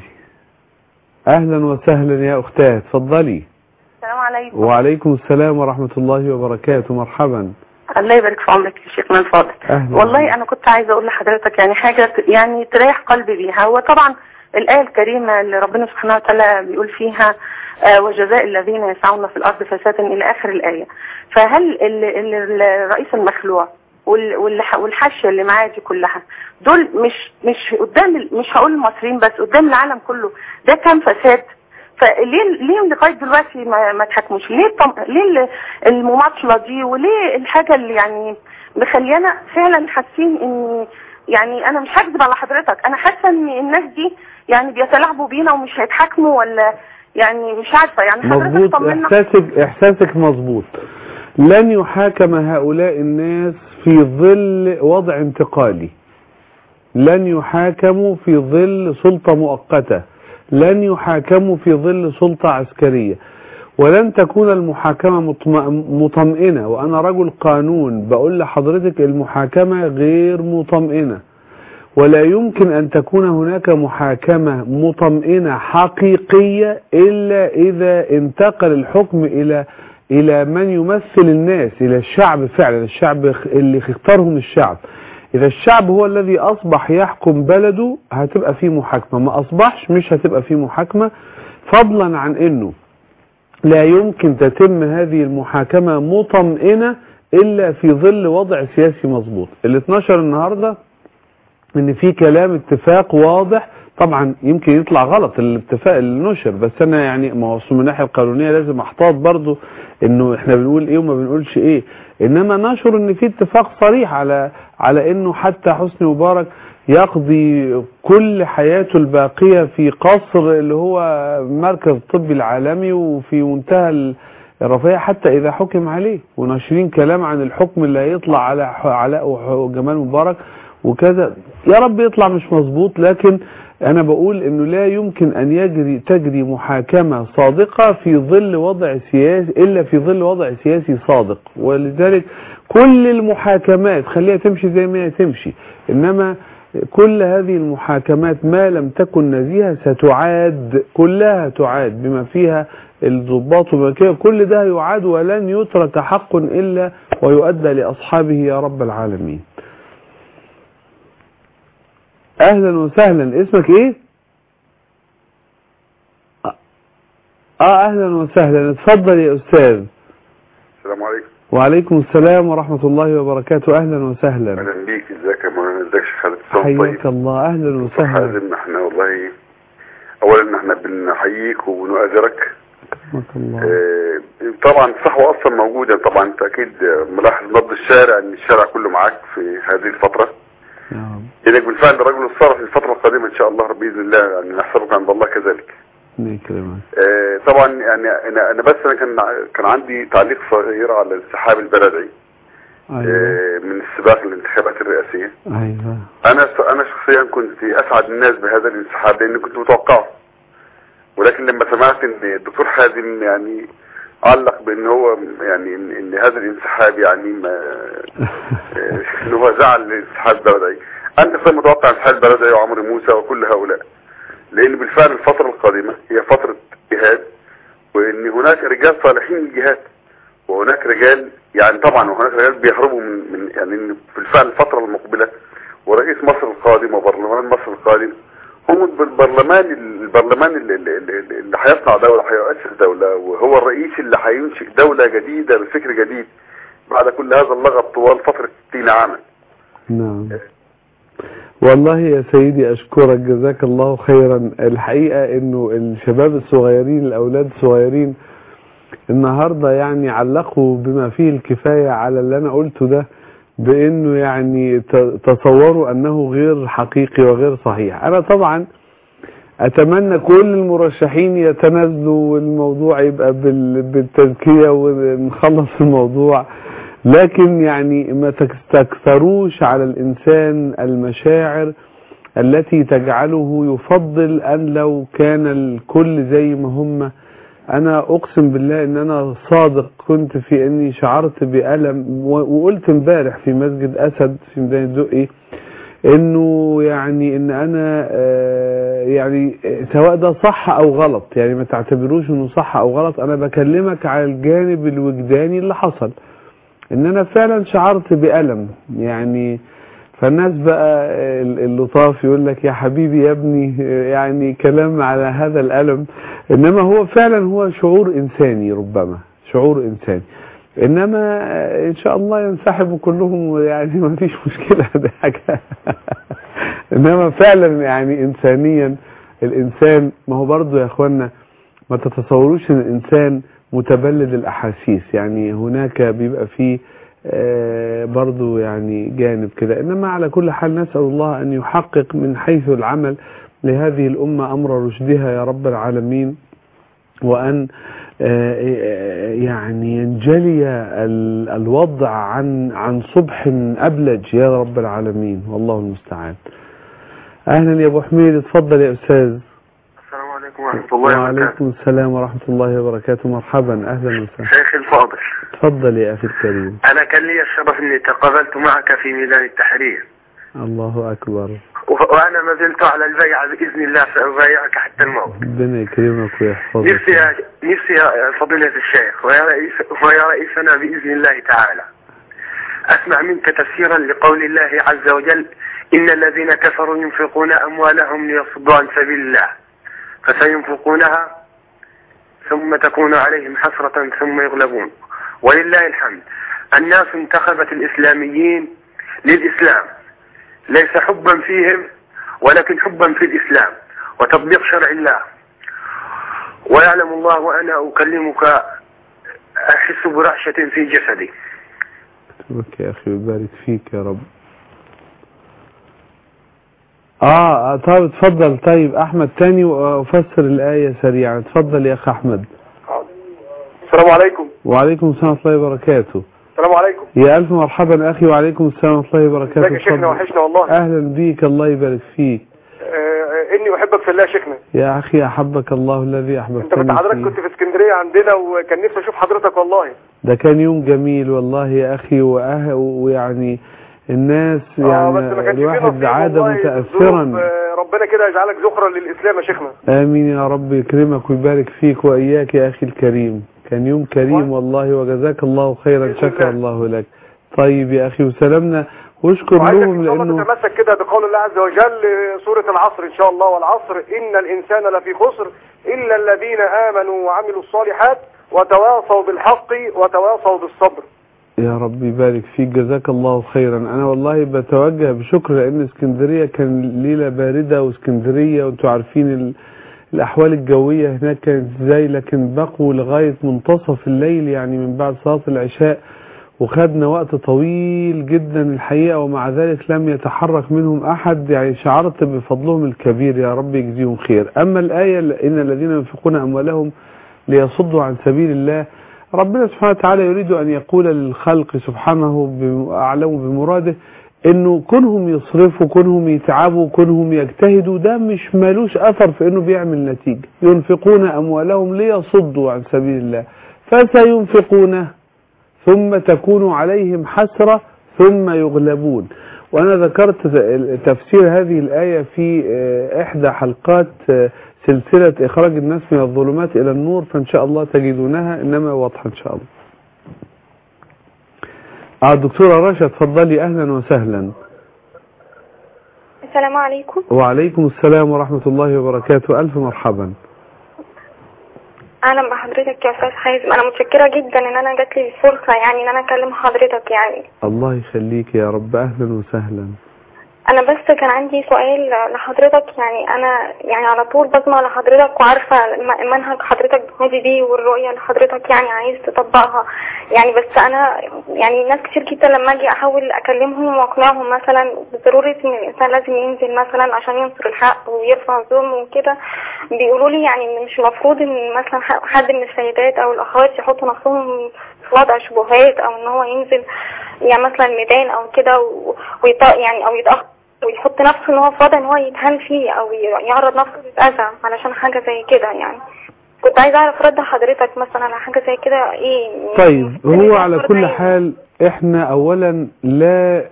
أهلا وسهلا يا أختاه تفضلي السلام عليكم وعليكم السلام ورحمة الله وبركاته مرحبا الله يبارك في عمرك يا شيخنا الفاضل أهلا والله انا كنت عايزه اقول لحضرتك يعني حاجه ت- يعني تريح قلبي بيها هو طبعا الايه الكريمه اللي ربنا سبحانه وتعالى بيقول فيها آه، وجزاء الذين يسعون في الارض فسادا الى اخر الايه فهل ال- ال- الرئيس المخلوع وال- والح- والحاشيه اللي معاه دي كلها دول مش مش قدام ال- مش هقول المصريين بس قدام العالم كله ده كان فساد فليه ليه لغايه دلوقتي ما ما تحكموش ليه الطم... ليه ال- المماطله دي وليه الحاجه اللي يعني مخليانا فعلا حاسين ان يعني انا مش هكذب على حضرتك انا حاسه ان الناس دي يعني بيتلاعبوا بينا ومش هيتحاكموا ولا يعني مش عارفه يعني حضرتك مظبوط طمنا احساسك احساسك مظبوط لن يحاكم هؤلاء الناس في ظل وضع انتقالي لن يحاكموا في ظل سلطة مؤقتة لن يحاكموا في ظل سلطة عسكرية ولن تكون المحاكمة مطم- مطمئنة وأنا رجل قانون بقول لحضرتك المحاكمة غير مطمئنة ولا يمكن أن تكون هناك محاكمة مطمئنة حقيقية إلا إذا انتقل الحكم إلى إلى من يمثل الناس إلى الشعب فعلا الشعب خ- اللي اختارهم الشعب إذا الشعب هو الذي أصبح يحكم بلده هتبقى فيه محاكمة ما أصبحش مش هتبقى فيه محاكمة فضلا عن أنه لا يمكن تتم هذه المحاكمة مطمئنة إلا في ظل وضع سياسي مظبوط ال 12 النهاردة ان في كلام اتفاق واضح طبعا يمكن يطلع غلط الاتفاق اللي نشر بس انا يعني ما هو أصل من الناحيه القانونيه لازم احتاط برضو انه احنا بنقول ايه وما بنقولش ايه انما نشر ان في اتفاق صريح على على انه حتى حسني مبارك يقضي كل حياته الباقيه في قصر اللي هو مركز الطب العالمي وفي منتهى الرفاهيه حتى اذا حكم عليه وناشرين كلام عن الحكم اللي هيطلع على علاء وجمال مبارك وكذا يا رب يطلع مش مظبوط لكن انا بقول انه لا يمكن ان يجري تجري محاكمة صادقة في ظل وضع سياسي الا في ظل وضع سياسي صادق ولذلك كل المحاكمات خليها تمشي زي ما هي تمشي انما كل هذه المحاكمات ما لم تكن نزيهة ستعاد كلها تعاد بما فيها الضباط وما كده كل ده يعاد ولن يترك حق إلا ويؤدى لأصحابه يا رب العالمين أهلا وسهلا اسمك إيه آه أهلا وسهلا اتفضل يا أستاذ السلام عليكم وعليكم السلام ورحمة الله وبركاته أهلا وسهلا اهلا بيك ازيك يا مولانا ازيك يا شيخ خالد صوت طيب حياك الله أهلا وسهلا حازم احنا والله اولا احنا بنحييك وبنؤازرك رحمك الله اه طبعا الصحوه اصلا موجوده طبعا انت اكيد ملاحظ نبض الشارع ان الشارع كله معاك في هذه الفتره يا رب انك بالفعل رجل الصرف في الفتره القادمه ان شاء الله باذن الله يعني نحسبك عند الله كذلك الله يكرمك اه طبعا يعني انا انا بس انا كان كان عندي تعليق صغير على انسحاب البلدعي أيوة اه من السباق للانتخابات الرئاسيه أيوة انا انا شخصيا كنت اسعد الناس بهذا الانسحاب لان كنت متوقعه ولكن لما سمعت ان الدكتور حازم يعني علق بان هو يعني ان, إن هذا الانسحاب يعني ما ان هو زعل انسحاب البلدعي انا شخصيا متوقع انسحاب البلدعي وعمرو موسى وكل هؤلاء لان بالفعل الفتره القادمه هي فتره جهاد وان هناك رجال صالحين للجهاد وهناك رجال يعني طبعا وهناك رجال بيهربوا من, من يعني إن بالفعل الفتره المقبله ورئيس مصر القادم وبرلمان مصر القادم هم البرلمان البرلمان اللي, اللي, اللي اللي هيصنع دولة هيؤسس دولة وهو الرئيس اللي هينشئ دولة جديدة بفكر جديد بعد كل هذا اللغط طوال فترة 60 عاما نعم والله يا سيدي أشكرك جزاك الله خيرا الحقيقة أنه الشباب الصغيرين الأولاد الصغيرين النهاردة يعني علقوا بما فيه الكفاية على اللي أنا قلته ده بأنه يعني ت- تصوروا أنه غير حقيقي وغير صحيح أنا طبعا أتمنى كل المرشحين يتنازلوا والموضوع يبقى بال- بالتزكية ونخلص الموضوع لكن يعني ما تكثروش على الإنسان المشاعر التي تجعله يفضل أن لو كان الكل زي ما هم أنا أقسم بالله أن أنا صادق كنت في أني شعرت بألم و- وقلت امبارح في مسجد أسد في ميدان الدقي انه يعني ان انا آه، يعني سواء ده صح او غلط يعني ما تعتبروش انه صح او غلط انا بكلمك على الجانب الوجداني اللي حصل ان انا فعلا شعرت بألم يعني فالناس بقى ال- اللطاف يقول لك يا حبيبي يا ابني يعني كلام على هذا الألم انما هو فعلا هو شعور انساني ربما شعور انساني انما ان شاء الله ينسحبوا كلهم يعني ما فيش مشكلة دي حاجة انما فعلا يعني انسانيا الانسان ما هو برضو يا اخوانا ما تتصوروش ان الانسان متبلد الاحاسيس يعني هناك بيبقى فيه آه، برضو يعني جانب كده انما على كل حال نسأل الله ان يحقق من حيث العمل لهذه الامة امر رشدها يا رب العالمين وأن آه، آه، يعني ينجلي ال- الوضع عن عن صبح أبلج يا رب العالمين والله المستعان أهلا يا أبو حميد اتفضل يا أستاذ السلام عليكم ورحمة الله وبركاته وعليكم السلام ورحمة الله وبركاته مرحبا أهلا وسهلا شيخ الفاضل تفضل يا أخي الكريم أنا كان لي الشرف أني تقابلت معك في ميدان التحرير الله أكبر و- وأنا ما زلت على البيعة بإذن الله سأبايعك حتى الموت ربنا يكرمك ويحفظك نفسي يا نفسي يا فضيلة الشيخ ويا رئيس ويا رئيسنا بإذن الله تعالى أسمع منك تفسيرا لقول الله عز وجل إن الذين كفروا ينفقون أموالهم ليصدوا عن سبيل الله فسينفقونها ثم تكون عليهم حسرة ثم يغلبون ولله الحمد الناس انتخبت الإسلاميين للإسلام ليس حبا فيهم ولكن حبا في الإسلام وتطبيق شرع الله ويعلم الله وأنا أكلمك أحس برعشة في جسدي يكرمك يا أخي ويبارك فيك يا رب آه آه، طيب اتفضل طيب أحمد تاني وأفسر الآية سريعا اتفضل يا أخ أحمد السلام عليكم وعليكم السلام ورحمة الله وبركاته السلام عليكم يا ألف مرحبا أخي وعليكم السلام ورحمة الله وبركاته ازيك يا شيخنا اتفضل. وحشنا والله أهلا بيك الله يبارك فيك آه اني احبك في الله يا شيخنا يا أخي أحبك الله الذي انت أحببتني كنت حضرتك فيه كنت في اسكندريه عندنا وكان نفسي اشوف حضرتك والله ده كان يوم جميل والله يا أخي وأه ويعني الناس اه بس ما يعني كانش فيه الواحد نصيب عاد والله متأثرا الظروف، آه، ربنا كده يجعلك ذخرا للاسلام يا شيخنا آمين يا رب يكرمك ويبارك فيك وإياك يا أخي الكريم كان يوم كريم والله وجزاك الله خيرا بإذن شكر الله. الله لك طيب يا أخي وسلامنا واشكر وعايزك لهم ان شاء الله لأنه تتمسك كده بقول الله عز وجل آه، سورة العصر ان شاء الله والعصر ان الانسان لفي خسر الا الذين امنوا وعملوا الصالحات وتواصوا بالحق وتواصوا بالصبر يا رب يبارك فيك جزاك الله خيرا انا والله بتوجه بشكر لان اسكندريه كان ليله بارده واسكندريه وانتوا عارفين ال... الاحوال الجويه هناك كانت ازاي لكن بقوا لغايه منتصف الليل يعني من بعد صلاه العشاء وخدنا وقت طويل جدا الحقيقه ومع ذلك لم يتحرك منهم احد يعني شعرت بفضلهم الكبير يا رب يجزيهم خير اما الايه ان الذين ينفقون اموالهم ليصدوا عن سبيل الله ربنا سبحانه وتعالى يريد أن يقول للخلق سبحانه بم- أعلم بمراده انه كونهم يصرفوا كونهم يتعبوا كونهم يجتهدوا ده مش مالوش اثر في انه بيعمل نتيجة ينفقون اموالهم ليصدوا عن سبيل الله فسينفقونه ثم تكون عليهم حسرة ثم يغلبون وانا ذكرت تفسير هذه الآية في آه، احدى حلقات آه، سلسلة اخراج الناس من الظلمات الى النور فان شاء الله تجدونها انما واضحة ان شاء الله اه الدكتورة رشا اتفضلي اهلا وسهلا السلام عليكم وعليكم السلام ورحمة الله وبركاته الف مرحبا اهلا بحضرتك يا استاذ حازم انا متشكره جدا ان انا جات لي الفرصه يعني ان انا اكلم حضرتك يعني الله يخليك يا رب اهلا وسهلا انا بس كان عندي سؤال لحضرتك يعني انا يعني على طول بسمع لحضرتك وعارفه الم- منهج حضرتك بتنادي بيه والرؤيه اللي حضرتك يعني عايز تطبقها يعني بس انا يعني ناس كتير جدا لما اجي احاول اكلمهم واقنعهم مثلا بضروره ان الانسان لازم ينزل مثلا عشان ينصر الحق ويرفع الظلم وكده بيقولوا لي يعني ان مش المفروض ان مثلا ح- حد من السيدات او الاخوات يحطوا نفسهم في وضع شبهات او ان هو ينزل يعني مثلا ميدان او كده و- ويط يعني او يتاخر ويحط نفسه ان هو في وضع ان هو يتهان فيه او ي- يعرض نفسه للاذى علشان حاجه زي كده يعني كنت عايزه اعرف رد حضرتك مثلا على حاجه زي كده ايه طيب هو على كل حال احنا اولا لا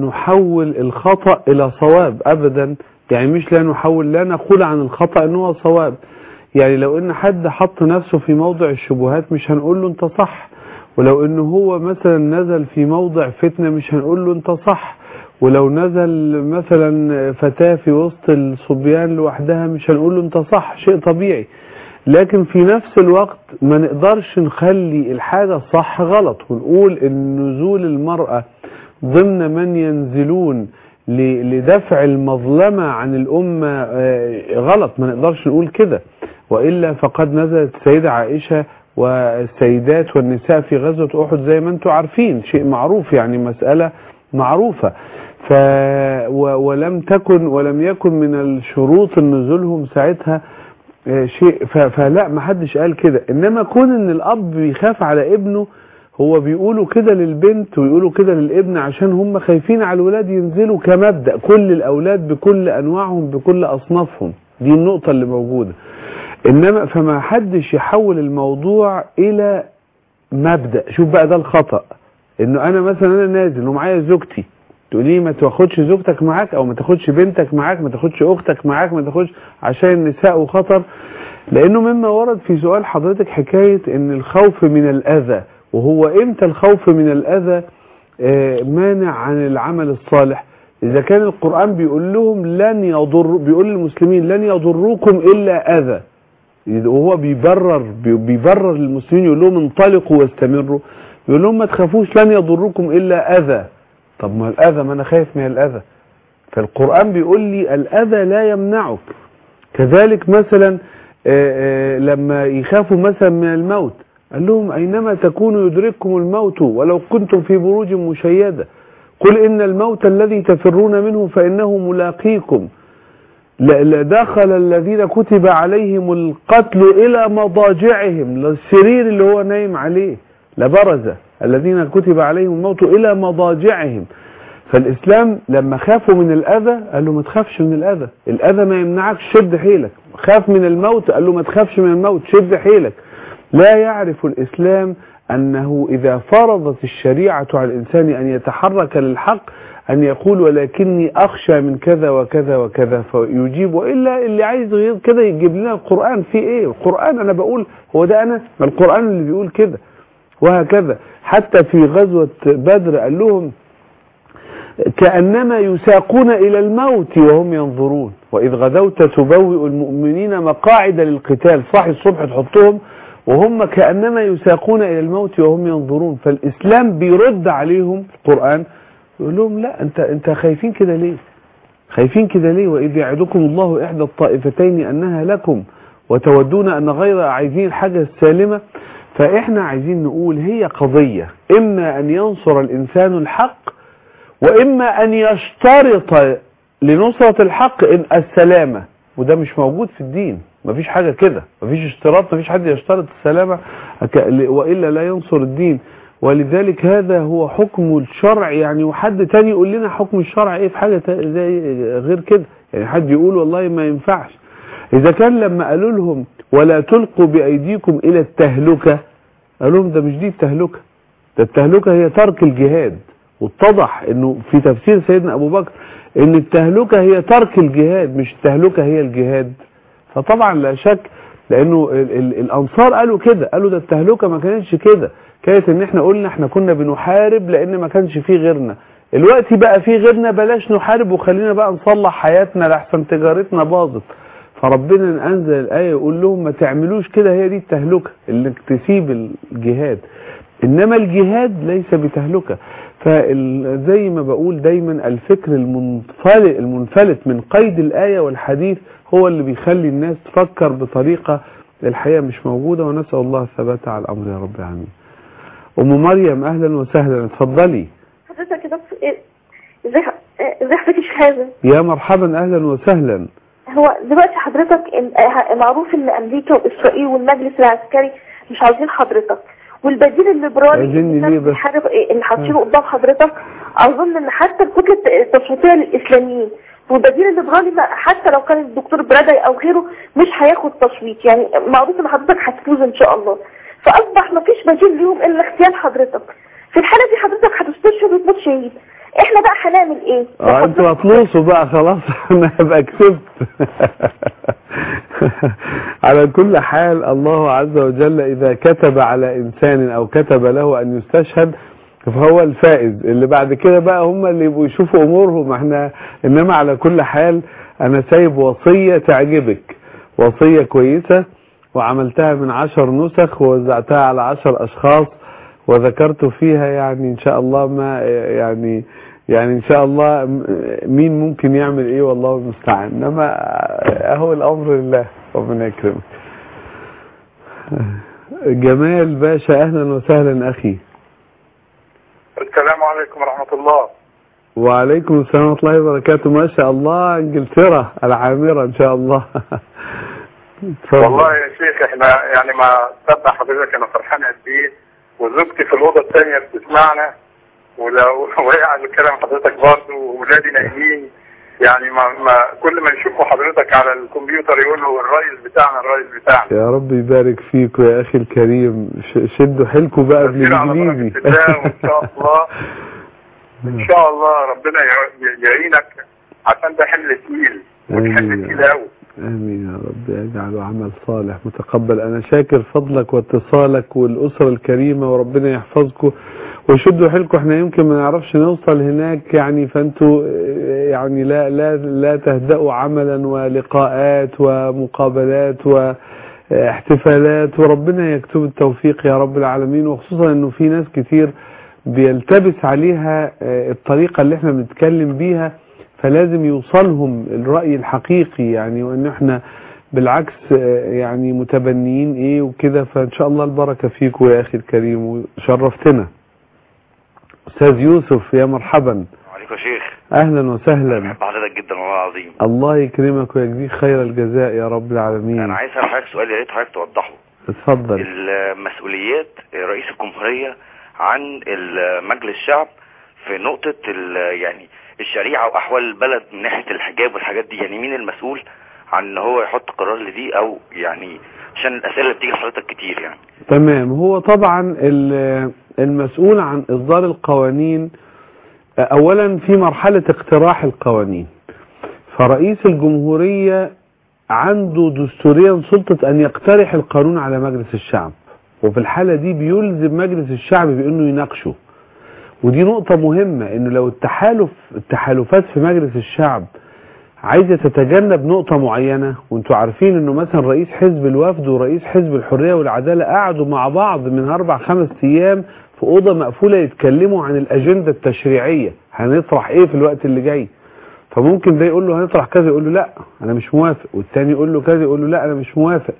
نحول الخطأ الى صواب ابدا يعني مش لا نحول لا نقول عن الخطأ ان هو صواب يعني لو ان حد حط نفسه في موضع الشبهات مش هنقول له انت صح ولو ان هو مثلا نزل في موضع فتنة مش هنقول له انت صح ولو نزل مثلا فتاة في وسط الصبيان لوحدها مش هنقول له انت صح شيء طبيعي لكن في نفس الوقت ما نقدرش نخلي الحاجة صح غلط ونقول ان نزول المرأة ضمن من ينزلون ل- لدفع المظلمة عن الأمة آه، غلط ما نقدرش نقول كده وإلا فقد نزلت السيدة عائشة والسيدات والنساء في غزوة أحد زي ما انتم عارفين شيء معروف يعني مسألة معروفة ف و- ولم تكن ولم يكن من الشروط نزولهم ساعتها آه، شيء ف- فلا ما حدش قال كده انما كون ان الاب بيخاف على ابنه هو بيقولوا كده للبنت ويقولوا كده للابن عشان هم خايفين على الولاد ينزلوا كمبدأ كل الاولاد بكل انواعهم بكل اصنافهم دي النقطة اللي موجودة انما فما حدش يحول الموضوع الى مبدأ شوف بقى ده الخطأ انه انا مثلا انا نازل ومعايا زوجتي تقولي ما تاخدش زوجتك معاك او ما تاخدش بنتك معاك ما تاخدش اختك معاك ما تاخدش عشان النساء وخطر لانه مما ورد في سؤال حضرتك حكاية ان الخوف من الاذى وهو امتى الخوف من الاذى آه، مانع عن العمل الصالح اذا كان القرآن بيقول لهم لن يضر بيقول للمسلمين لن يضروكم الا اذى وهو بيبرر بي- بيبرر للمسلمين يقول لهم انطلقوا واستمروا يقول لهم ما تخافوش لن يضركم الا اذى طب ما الاذى ما انا خايف من الاذى فالقرآن بيقول لي الاذى لا يمنعك كذلك مثلا آه، آه، لما يخافوا مثلا من الموت قال لهم اينما تكونوا يدرككم الموت ولو كنتم في بروج مشيدة قل ان الموت الذي تفرون منه فانه ملاقيكم ل- لدخل الذين كتب عليهم القتل الى مضاجعهم للسرير اللي هو نايم عليه لبرز الذين كتب عليهم الموت الى مضاجعهم فالاسلام لما خافوا من الاذى قال له ما تخافش من الاذى الاذى ما يمنعكش شد حيلك خاف من الموت قال له ما تخافش من الموت شد حيلك لا يعرف الاسلام أنه إذا فرضت الشريعة على الإنسان أن يتحرك للحق أن يقول ولكني أخشى من كذا وكذا وكذا فيجيب وإلا اللي عايز غير كده يجيب لنا القرآن في إيه القرآن أنا بقول هو ده أنا ما القرآن اللي بيقول كده وهكذا حتى في غزوة بدر قال لهم كأنما يساقون إلى الموت وهم ينظرون وإذ غدوت تبوئ المؤمنين مقاعد للقتال صاحي الصبح تحطهم وهم كأنما يساقون إلى الموت وهم ينظرون فالإسلام بيرد عليهم القرآن يقول لهم لا أنت, أنت خايفين كده ليه خايفين كده ليه وإذ يعدكم الله إحدى الطائفتين أنها لكم وتودون أن غير عايزين الحاجة السالمة فإحنا عايزين نقول هي قضية إما أن ينصر الإنسان الحق وإما أن يشترط لنصرة الحق إن السلامة وده مش موجود في الدين مفيش حاجة كده مفيش اشتراط مفيش حد يشترط السلامة وإلا لا ينصر الدين ولذلك هذا هو حكم الشرع يعني وحد تاني يقول لنا حكم الشرع ايه في حاجة زي غير كده يعني حد يقول والله ما ينفعش اذا كان لما قالوا لهم ولا تلقوا بايديكم الى التهلكة قالوا لهم ده مش دي التهلكة ده التهلكة هي ترك الجهاد واتضح انه في تفسير سيدنا ابو بكر ان التهلكة هي ترك الجهاد مش التهلكة هي الجهاد فطبعا لا شك لانه ال ال الانصار قالوا كده قالوا ده التهلكة ما كانتش كده كانت ان احنا قلنا احنا كنا بنحارب لان ما كانش فيه غيرنا الوقت بقى فيه غيرنا بلاش نحارب وخلينا بقى نصلح حياتنا لحسن تجارتنا باظت فربنا انزل الايه يقول لهم ما تعملوش كده هي دي التهلكه انك تسيب الجهاد انما الجهاد ليس بتهلكه فزي ما بقول دايما الفكر المنفلت المنفلت من قيد الايه والحديث هو اللي بيخلي الناس تفكر بطريقه الحقيقه مش موجوده ونسال الله الثبات على الامر يا رب العالمين ام مريم اهلا وسهلا اتفضلي حضرتك يا دكتور إيه؟ ازاي ازاي حضرتك يا شيخ حازم يا مرحبا اهلا وسهلا هو دلوقتي حضرتك إن- آه، معروف ان امريكا واسرائيل والمجلس العسكري مش عاوزين حضرتك والبديل الليبرالي عايزيني اللي ليه كان بس؟ بيحارب إيه، اللي حاطينه قدام حضرتك اظن ان حتى الكتله التصويتيه للاسلاميين والبديل الليبرالي ما- حتى لو كان الدكتور برادعي او غيره مش هياخد تصويت يعني معروف ان حضرتك هتفوز ان شاء الله فاصبح ما فيش بديل ليهم الا اغتيال حضرتك في الحاله دي حضرتك هتستشهد وتموت شهيد احنا بقى هنعمل ايه؟ اه انتوا هتلوصوا بقى خلاص انا هبقى كسبت على كل حال الله عز وجل اذا كتب على انسان او كتب له ان يستشهد فهو الفائز اللي بعد كده بقى هم اللي يبقوا يشوفوا امورهم احنا انما على كل حال انا سايب وصية تعجبك وصية كويسة وعملتها من عشر نسخ ووزعتها على عشر اشخاص وذكرت فيها يعني ان شاء الله ما يعني يعني ان شاء الله م- مين ممكن يعمل ايه والله المستعان انما اهو الامر لله ربنا يكرمك جمال باشا اهلا وسهلا اخي السلام عليكم ورحمة الله وعليكم السلام ورحمه الله وبركاته ما شاء الله انجلترا العامره ان شاء الله اتفضل. والله يا شيخ احنا يعني ما تصدق حضرتك انا فرحان قد ايه وزوجتي في الاوضه الثانيه بتسمعنا ولو وهي على كلام حضرتك برضه واولادي نايمين يعني ما, ما كل ما يشوفوا حضرتك على الكمبيوتر يقولوا الرئيس بتاعنا الرئيس بتاعنا يا رب يبارك فيك يا اخي الكريم ش- شدوا حيلكم بقى تسير على بالانجليزي بركة الله وان شاء الله ان شاء الله ربنا يع- يعينك عشان ده حمل تقيل آمين حمل يا تقيل قوي آمين يا رب يجعله عمل صالح متقبل أنا شاكر فضلك واتصالك والأسرة الكريمة وربنا يحفظكم وشدوا حيلكم احنا يمكن ما نعرفش نوصل هناك يعني فانتوا آه، يعني لا لا لا تهدأوا عملا ولقاءات ومقابلات واحتفالات وربنا يكتب التوفيق يا رب العالمين وخصوصا انه في ناس كتير بيلتبس عليها آه، الطريقة اللي احنا بنتكلم بيها فلازم يوصلهم الرأي الحقيقي يعني وان احنا بالعكس آه، يعني متبنيين ايه وكده فان شاء الله البركة فيكم يا اخي الكريم وشرفتنا استاذ يوسف يا مرحبا عليكم يا شيخ اهلا وسهلا بحب حضرتك جدا والله العظيم الله يكرمك ويجزيك خير الجزاء يا رب العالمين انا عايز اسال حضرتك سؤال يا ريت حضرتك توضحه اتفضل المسؤوليات رئيس الجمهوريه عن مجلس الشعب في نقطه ال- يعني الشريعه واحوال البلد من ناحيه الحجاب والحاجات دي يعني مين المسؤول عن ان هو يحط قرار لدي او يعني عشان الاسئله اللي بتيجي لحضرتك كتير يعني تمام هو طبعا ال- المسؤول عن إصدار القوانين أولا في مرحلة اقتراح القوانين فرئيس الجمهورية عنده دستوريا سلطة أن يقترح القانون على مجلس الشعب وفي الحالة دي بيلزم مجلس الشعب بأنه يناقشه ودي نقطة مهمة انه لو التحالف التحالفات في مجلس الشعب عايزة تتجنب نقطة معينة وانتوا عارفين انه مثلا رئيس حزب الوفد ورئيس حزب الحرية والعدالة قعدوا مع بعض من اربع خمس ايام في اوضة مقفولة يتكلموا عن الاجندة التشريعية هنطرح ايه في الوقت اللي جاي فممكن ده يقول له هنطرح كذا يقول له لا انا مش موافق والتاني يقول له كذا يقول له لا انا مش موافق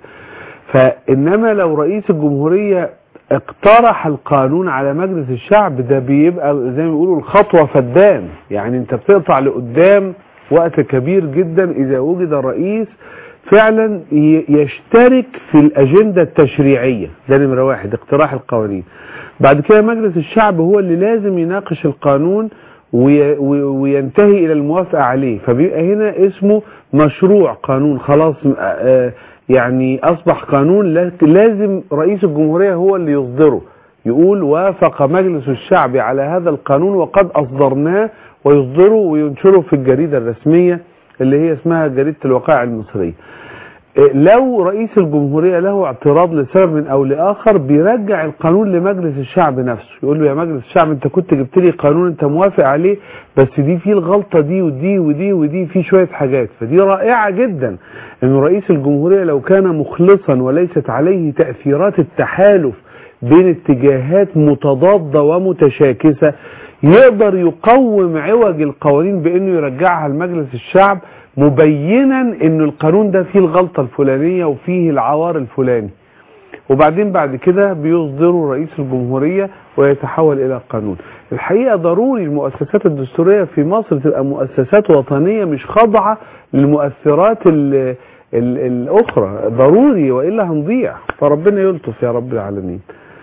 فانما لو رئيس الجمهورية اقترح القانون على مجلس الشعب ده بيبقى زي ما بيقولوا الخطوة فدان يعني انت بتقطع لقدام وقت كبير جدا اذا وجد رئيس فعلا ي- يشترك في الاجندة التشريعية ده نمرة واحد اقتراح القوانين بعد كده مجلس الشعب هو اللي لازم يناقش القانون وي- وي- وينتهي الى الموافقة عليه فبيبقى هنا اسمه مشروع قانون خلاص آه، آه، يعني اصبح قانون لك- لازم رئيس الجمهورية هو اللي يصدره يقول وافق مجلس الشعب على هذا القانون وقد اصدرناه ويصدره وينشره في الجريدة الرسمية اللي هي اسمها جريدة الوقائع المصرية إيه، لو رئيس الجمهورية له اعتراض لسبب من او لاخر بيرجع القانون لمجلس الشعب نفسه يقول له يا مجلس الشعب انت كنت جبت لي قانون انت موافق عليه بس دي فيه الغلطة دي ودي ودي ودي فيه شوية حاجات فدي رائعة جدا ان رئيس الجمهورية لو كان مخلصا وليست عليه تأثيرات التحالف بين اتجاهات متضادة ومتشاكسة يقدر يقوم عوج القوانين بانه يرجعها لمجلس الشعب مبينا ان القانون ده فيه الغلطة الفلانية وفيه العوار الفلاني وبعدين بعد كده بيصدره رئيس الجمهورية ويتحول الى قانون الحقيقة ضروري المؤسسات الدستورية في مصر تبقى مؤسسات وطنية مش خاضعة للمؤثرات ال ال الاخرى ضروري والا هنضيع فربنا يلطف يا رب العالمين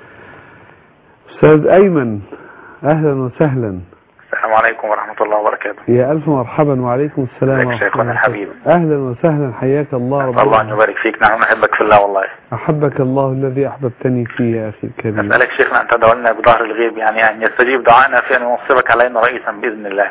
استاذ ايمن اهلا وسهلا السلام عليكم ورحمة الله وبركاته يا الف مرحبا وعليكم السلام ازيك ورحمة شيخنا الله الحبيب اهلا وسهلا حياك الله رب الله أن يبارك فيك نحن نحبك في الله والله احبك الله الذي احببتني فيه يا اخي الكريم نسألك شيخنا أن تدعو لنا بظهر الغيب يعني أن يستجيب دعائنا في أن ينصبك علينا رئيسا بإذن الله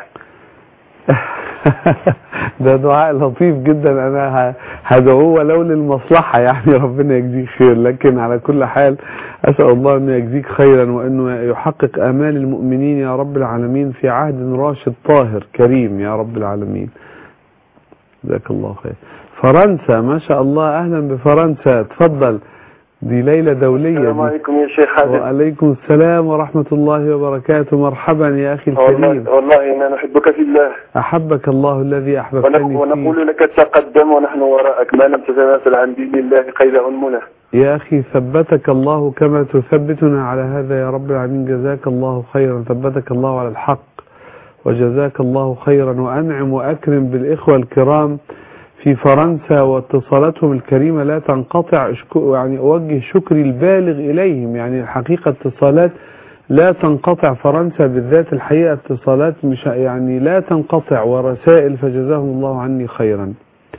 ده دعاء لطيف جدا انا ه- هدعوه ولو للمصلحة يعني ربنا يجزيك خير لكن على كل حال اسأل الله انه يجزيك خيرا وانه يحقق امال المؤمنين يا رب العالمين في عهد راشد طاهر كريم يا رب العالمين جزاك الله خير فرنسا ما شاء الله اهلا بفرنسا تفضل دي ليلة دولية السلام دي. عليكم يا شيخ حازم وعليكم السلام ورحمة الله وبركاته مرحبا يا أخي الكريم والله, والله إنا نحبك في الله أحبك الله الذي أحببتني ونق- فيه ونقول لك تقدم ونحن وراءك ما لم تتنازل عن دين الله قيد أنمنا يا أخي ثبتك الله كما تثبتنا على هذا يا رب العالمين جزاك الله خيرا ثبتك الله على الحق وجزاك الله خيرا وأنعم وأكرم بالإخوة الكرام في فرنسا واتصالاتهم الكريمة لا تنقطع أشكو يعني أوجه شكري البالغ إليهم يعني الحقيقة اتصالات لا تنقطع فرنسا بالذات الحقيقة اتصالات مش يعني لا تنقطع ورسائل فجزاهم الله عني خيرا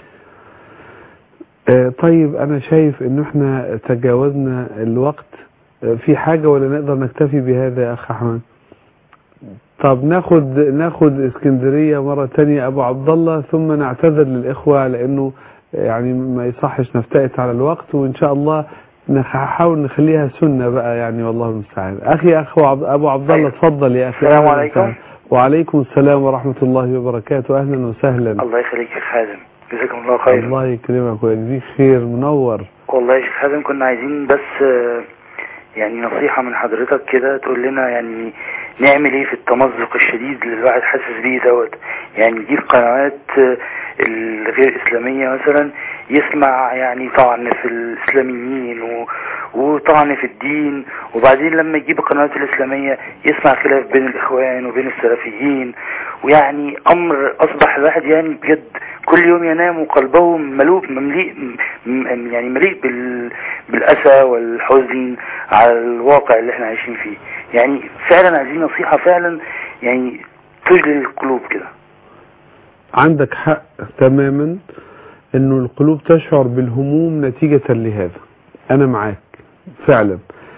آه، طيب انا شايف ان احنا تجاوزنا الوقت آه، في حاجة ولا نقدر نكتفي بهذا يا اخ احمد طب ناخد ناخد اسكندرية مرة تانية ابو عبد الله ثم نعتذر للاخوة لانه يعني ما يصحش نفتئت على الوقت وان شاء الله نحاول نخليها سنة بقى يعني والله المستعان اخي اخو عبد- ابو عبد الله اتفضل يا اخي السلام أهلاً عليكم. وسهلاً. وعليكم السلام ورحمة الله وبركاته اهلا وسهلا الله يخليك يا شيخ حازم جزاكم الله خير الله يكرمك ويجزيك خير منور والله يا شيخ حازم كنا عايزين بس آه، يعني نصيحة من حضرتك كده تقول لنا يعني نعمل ايه في التمزق الشديد اللي الواحد حاسس بيه دوت يعني يجيب قنوات آه، الغير اسلامية مثلا يسمع يعني طعن في الاسلاميين و... وطعن في الدين وبعدين لما يجيب القنوات الاسلامية يسمع خلاف بين الاخوان وبين السلفيين ويعني امر اصبح الواحد يعني بجد كل يوم ينام وقلبه ملوء ممليء م- م- يعني مليء بال... بالاسى والحزن على الواقع اللي احنا عايشين فيه يعني فعلا عايزين نصيحة فعلا يعني تجلي القلوب كده عندك حق تماما انه القلوب تشعر بالهموم نتيجة لهذا انا معاك فعلا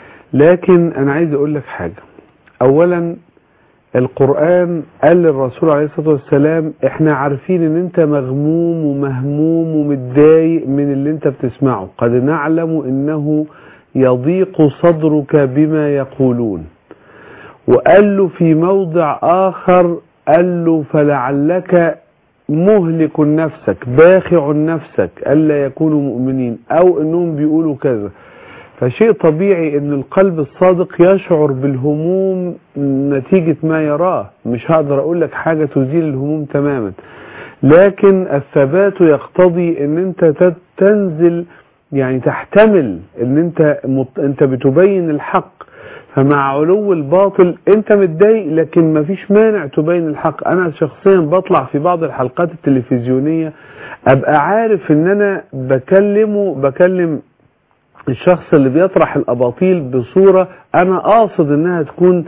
لكن انا عايز اقول لك حاجة اولا القرآن قال للرسول عليه الصلاة والسلام احنا عارفين ان انت مغموم ومهموم ومتضايق من اللي انت بتسمعه قد نعلم انه يضيق صدرك بما يقولون وقال له في موضع آخر قال له فلعلك مهلك نفسك باخع نفسك ألا يكونوا مؤمنين أو أنهم بيقولوا كذا فشيء طبيعي أن القلب الصادق يشعر بالهموم نتيجة ما يراه مش هقدر أقول لك حاجة تزيل الهموم تماما لكن الثبات يقتضي أن أنت تت- تنزل يعني تحتمل أن أنت, مت- أنت بتبين الحق فمع علو الباطل انت متضايق لكن مفيش مانع تبين الحق انا شخصيا بطلع في بعض الحلقات التلفزيونية ابقى عارف ان انا بكلمه بكلم الشخص اللي بيطرح الاباطيل بصورة انا قاصد انها تكون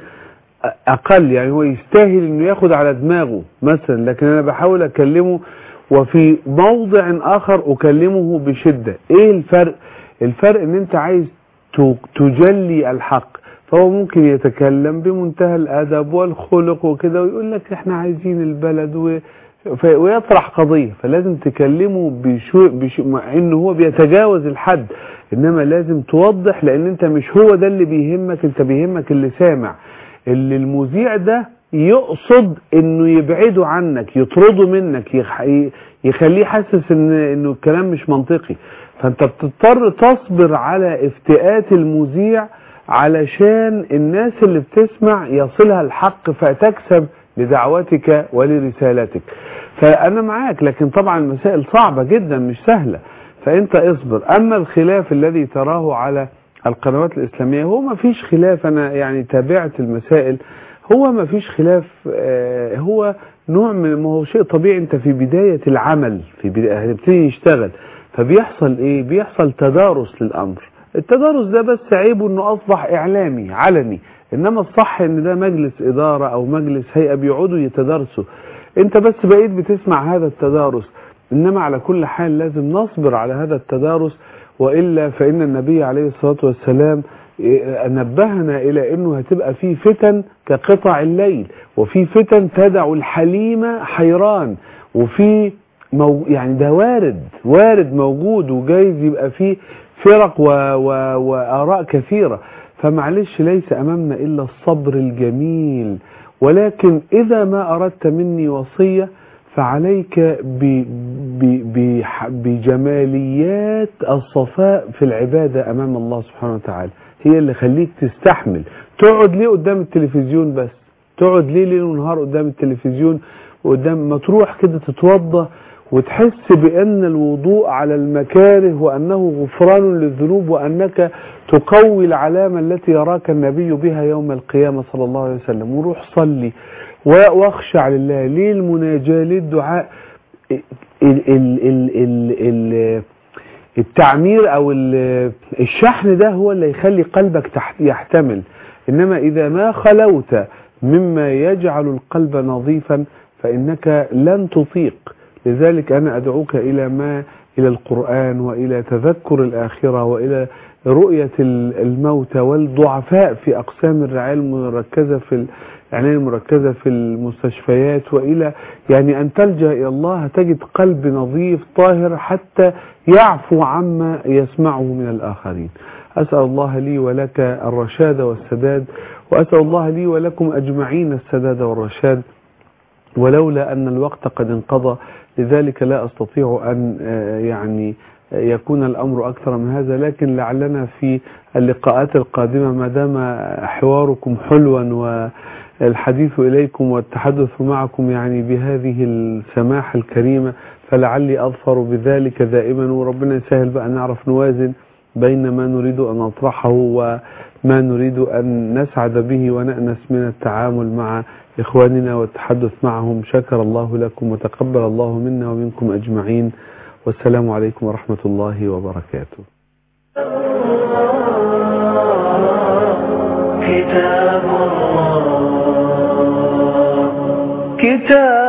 اقل يعني هو يستاهل انه ياخد على دماغه مثلا لكن انا بحاول اكلمه وفي موضع اخر اكلمه بشدة ايه الفرق الفرق ان انت عايز ت- تجلي الحق فهو ممكن يتكلم بمنتهى الادب والخلق وكده ويقول لك احنا عايزين البلد و... ف... ويطرح قضية فلازم تكلمه بشو... بشو... مع انه هو بيتجاوز الحد انما لازم توضح لان انت مش هو ده اللي بيهمك انت بيهمك اللي سامع اللي المذيع ده يقصد انه يبعده عنك يطرده منك يخ... يخليه حاسس ان انه الكلام مش منطقي فانت بتضطر تصبر على افتئات المذيع علشان الناس اللي بتسمع يصلها الحق فتكسب لدعوتك ولرسالتك فانا معاك لكن طبعا المسائل صعبة جدا مش سهلة فانت اصبر اما الخلاف الذي تراه على القنوات الاسلامية هو ما فيش خلاف انا يعني تابعت المسائل هو ما فيش خلاف آه، هو نوع من ما هو شيء طبيعي انت في بداية العمل في بداية هتبتدي يشتغل فبيحصل ايه بيحصل تدارس للامر التدارس ده بس عيبه انه اصبح اعلامي علني انما الصح ان ده مجلس ادارة او مجلس هيئة بيقعدوا يتدارسوا انت بس بقيت بتسمع هذا التدارس انما على كل حال لازم نصبر على هذا التدارس والا فان النبي عليه الصلاة والسلام إيه، نبهنا الى انه هتبقى في فتن كقطع الليل وفي فتن تدع الحليم حيران وفي مو يعني ده وارد وارد موجود وجايز يبقى فيه فرق و و وآراء كثيرة فمعلش ليس أمامنا إلا الصبر الجميل ولكن إذا ما أردت مني وصية فعليك ب ب بح- بجماليات الصفاء في العبادة أمام الله سبحانه وتعالى هي اللي خليك تستحمل تقعد ليه قدام التلفزيون بس تقعد ليه ليل ونهار قدام التلفزيون وقدام ما تروح كده تتوضى وتحس بأن الوضوء على المكاره وأنه غفران للذنوب وأنك تقوي العلامة التي يراك النبي بها يوم القيامة صلى الله عليه وسلم وروح صلي و- واخشع لله ليه المناجاة ليه الدعاء ال ال ال ال ال التعمير او ال- الشحن ده هو اللي يخلي قلبك تحت يحتمل انما اذا ما خلوت مما يجعل القلب نظيفا فانك لن تطيق لذلك انا ادعوك الى ما الى القرآن والى تذكر الاخرة والى رؤية ال- الموتى والضعفاء في اقسام الرعاية المركزة في العناية المركزة في المستشفيات والى يعني ان تلجأ الى الله تجد قلب نظيف طاهر حتى يعفو عما يسمعه من الآخرين أسأل الله لي ولك الرشاد والسداد وأسأل الله لي ولكم أجمعين السداد والرشاد ولولا أن الوقت قد انقضى لذلك لا أستطيع أن آه، يعني آه، يكون الأمر أكثر من هذا لكن لعلنا في اللقاءات القادمة ما دام حواركم حلوا والحديث إليكم والتحدث معكم يعني بهذه السماحة الكريمة فلعلي أظفر بذلك دائما وربنا يسهل بقى نعرف نوازن بين ما نريد أن نطرحه وما نريد أن نسعد به ونأنس من التعامل مع إخواننا والتحدث معهم شكر الله لكم وتقبل الله منا ومنكم أجمعين والسلام عليكم ورحمة الله وبركاته كتاب الله كتاب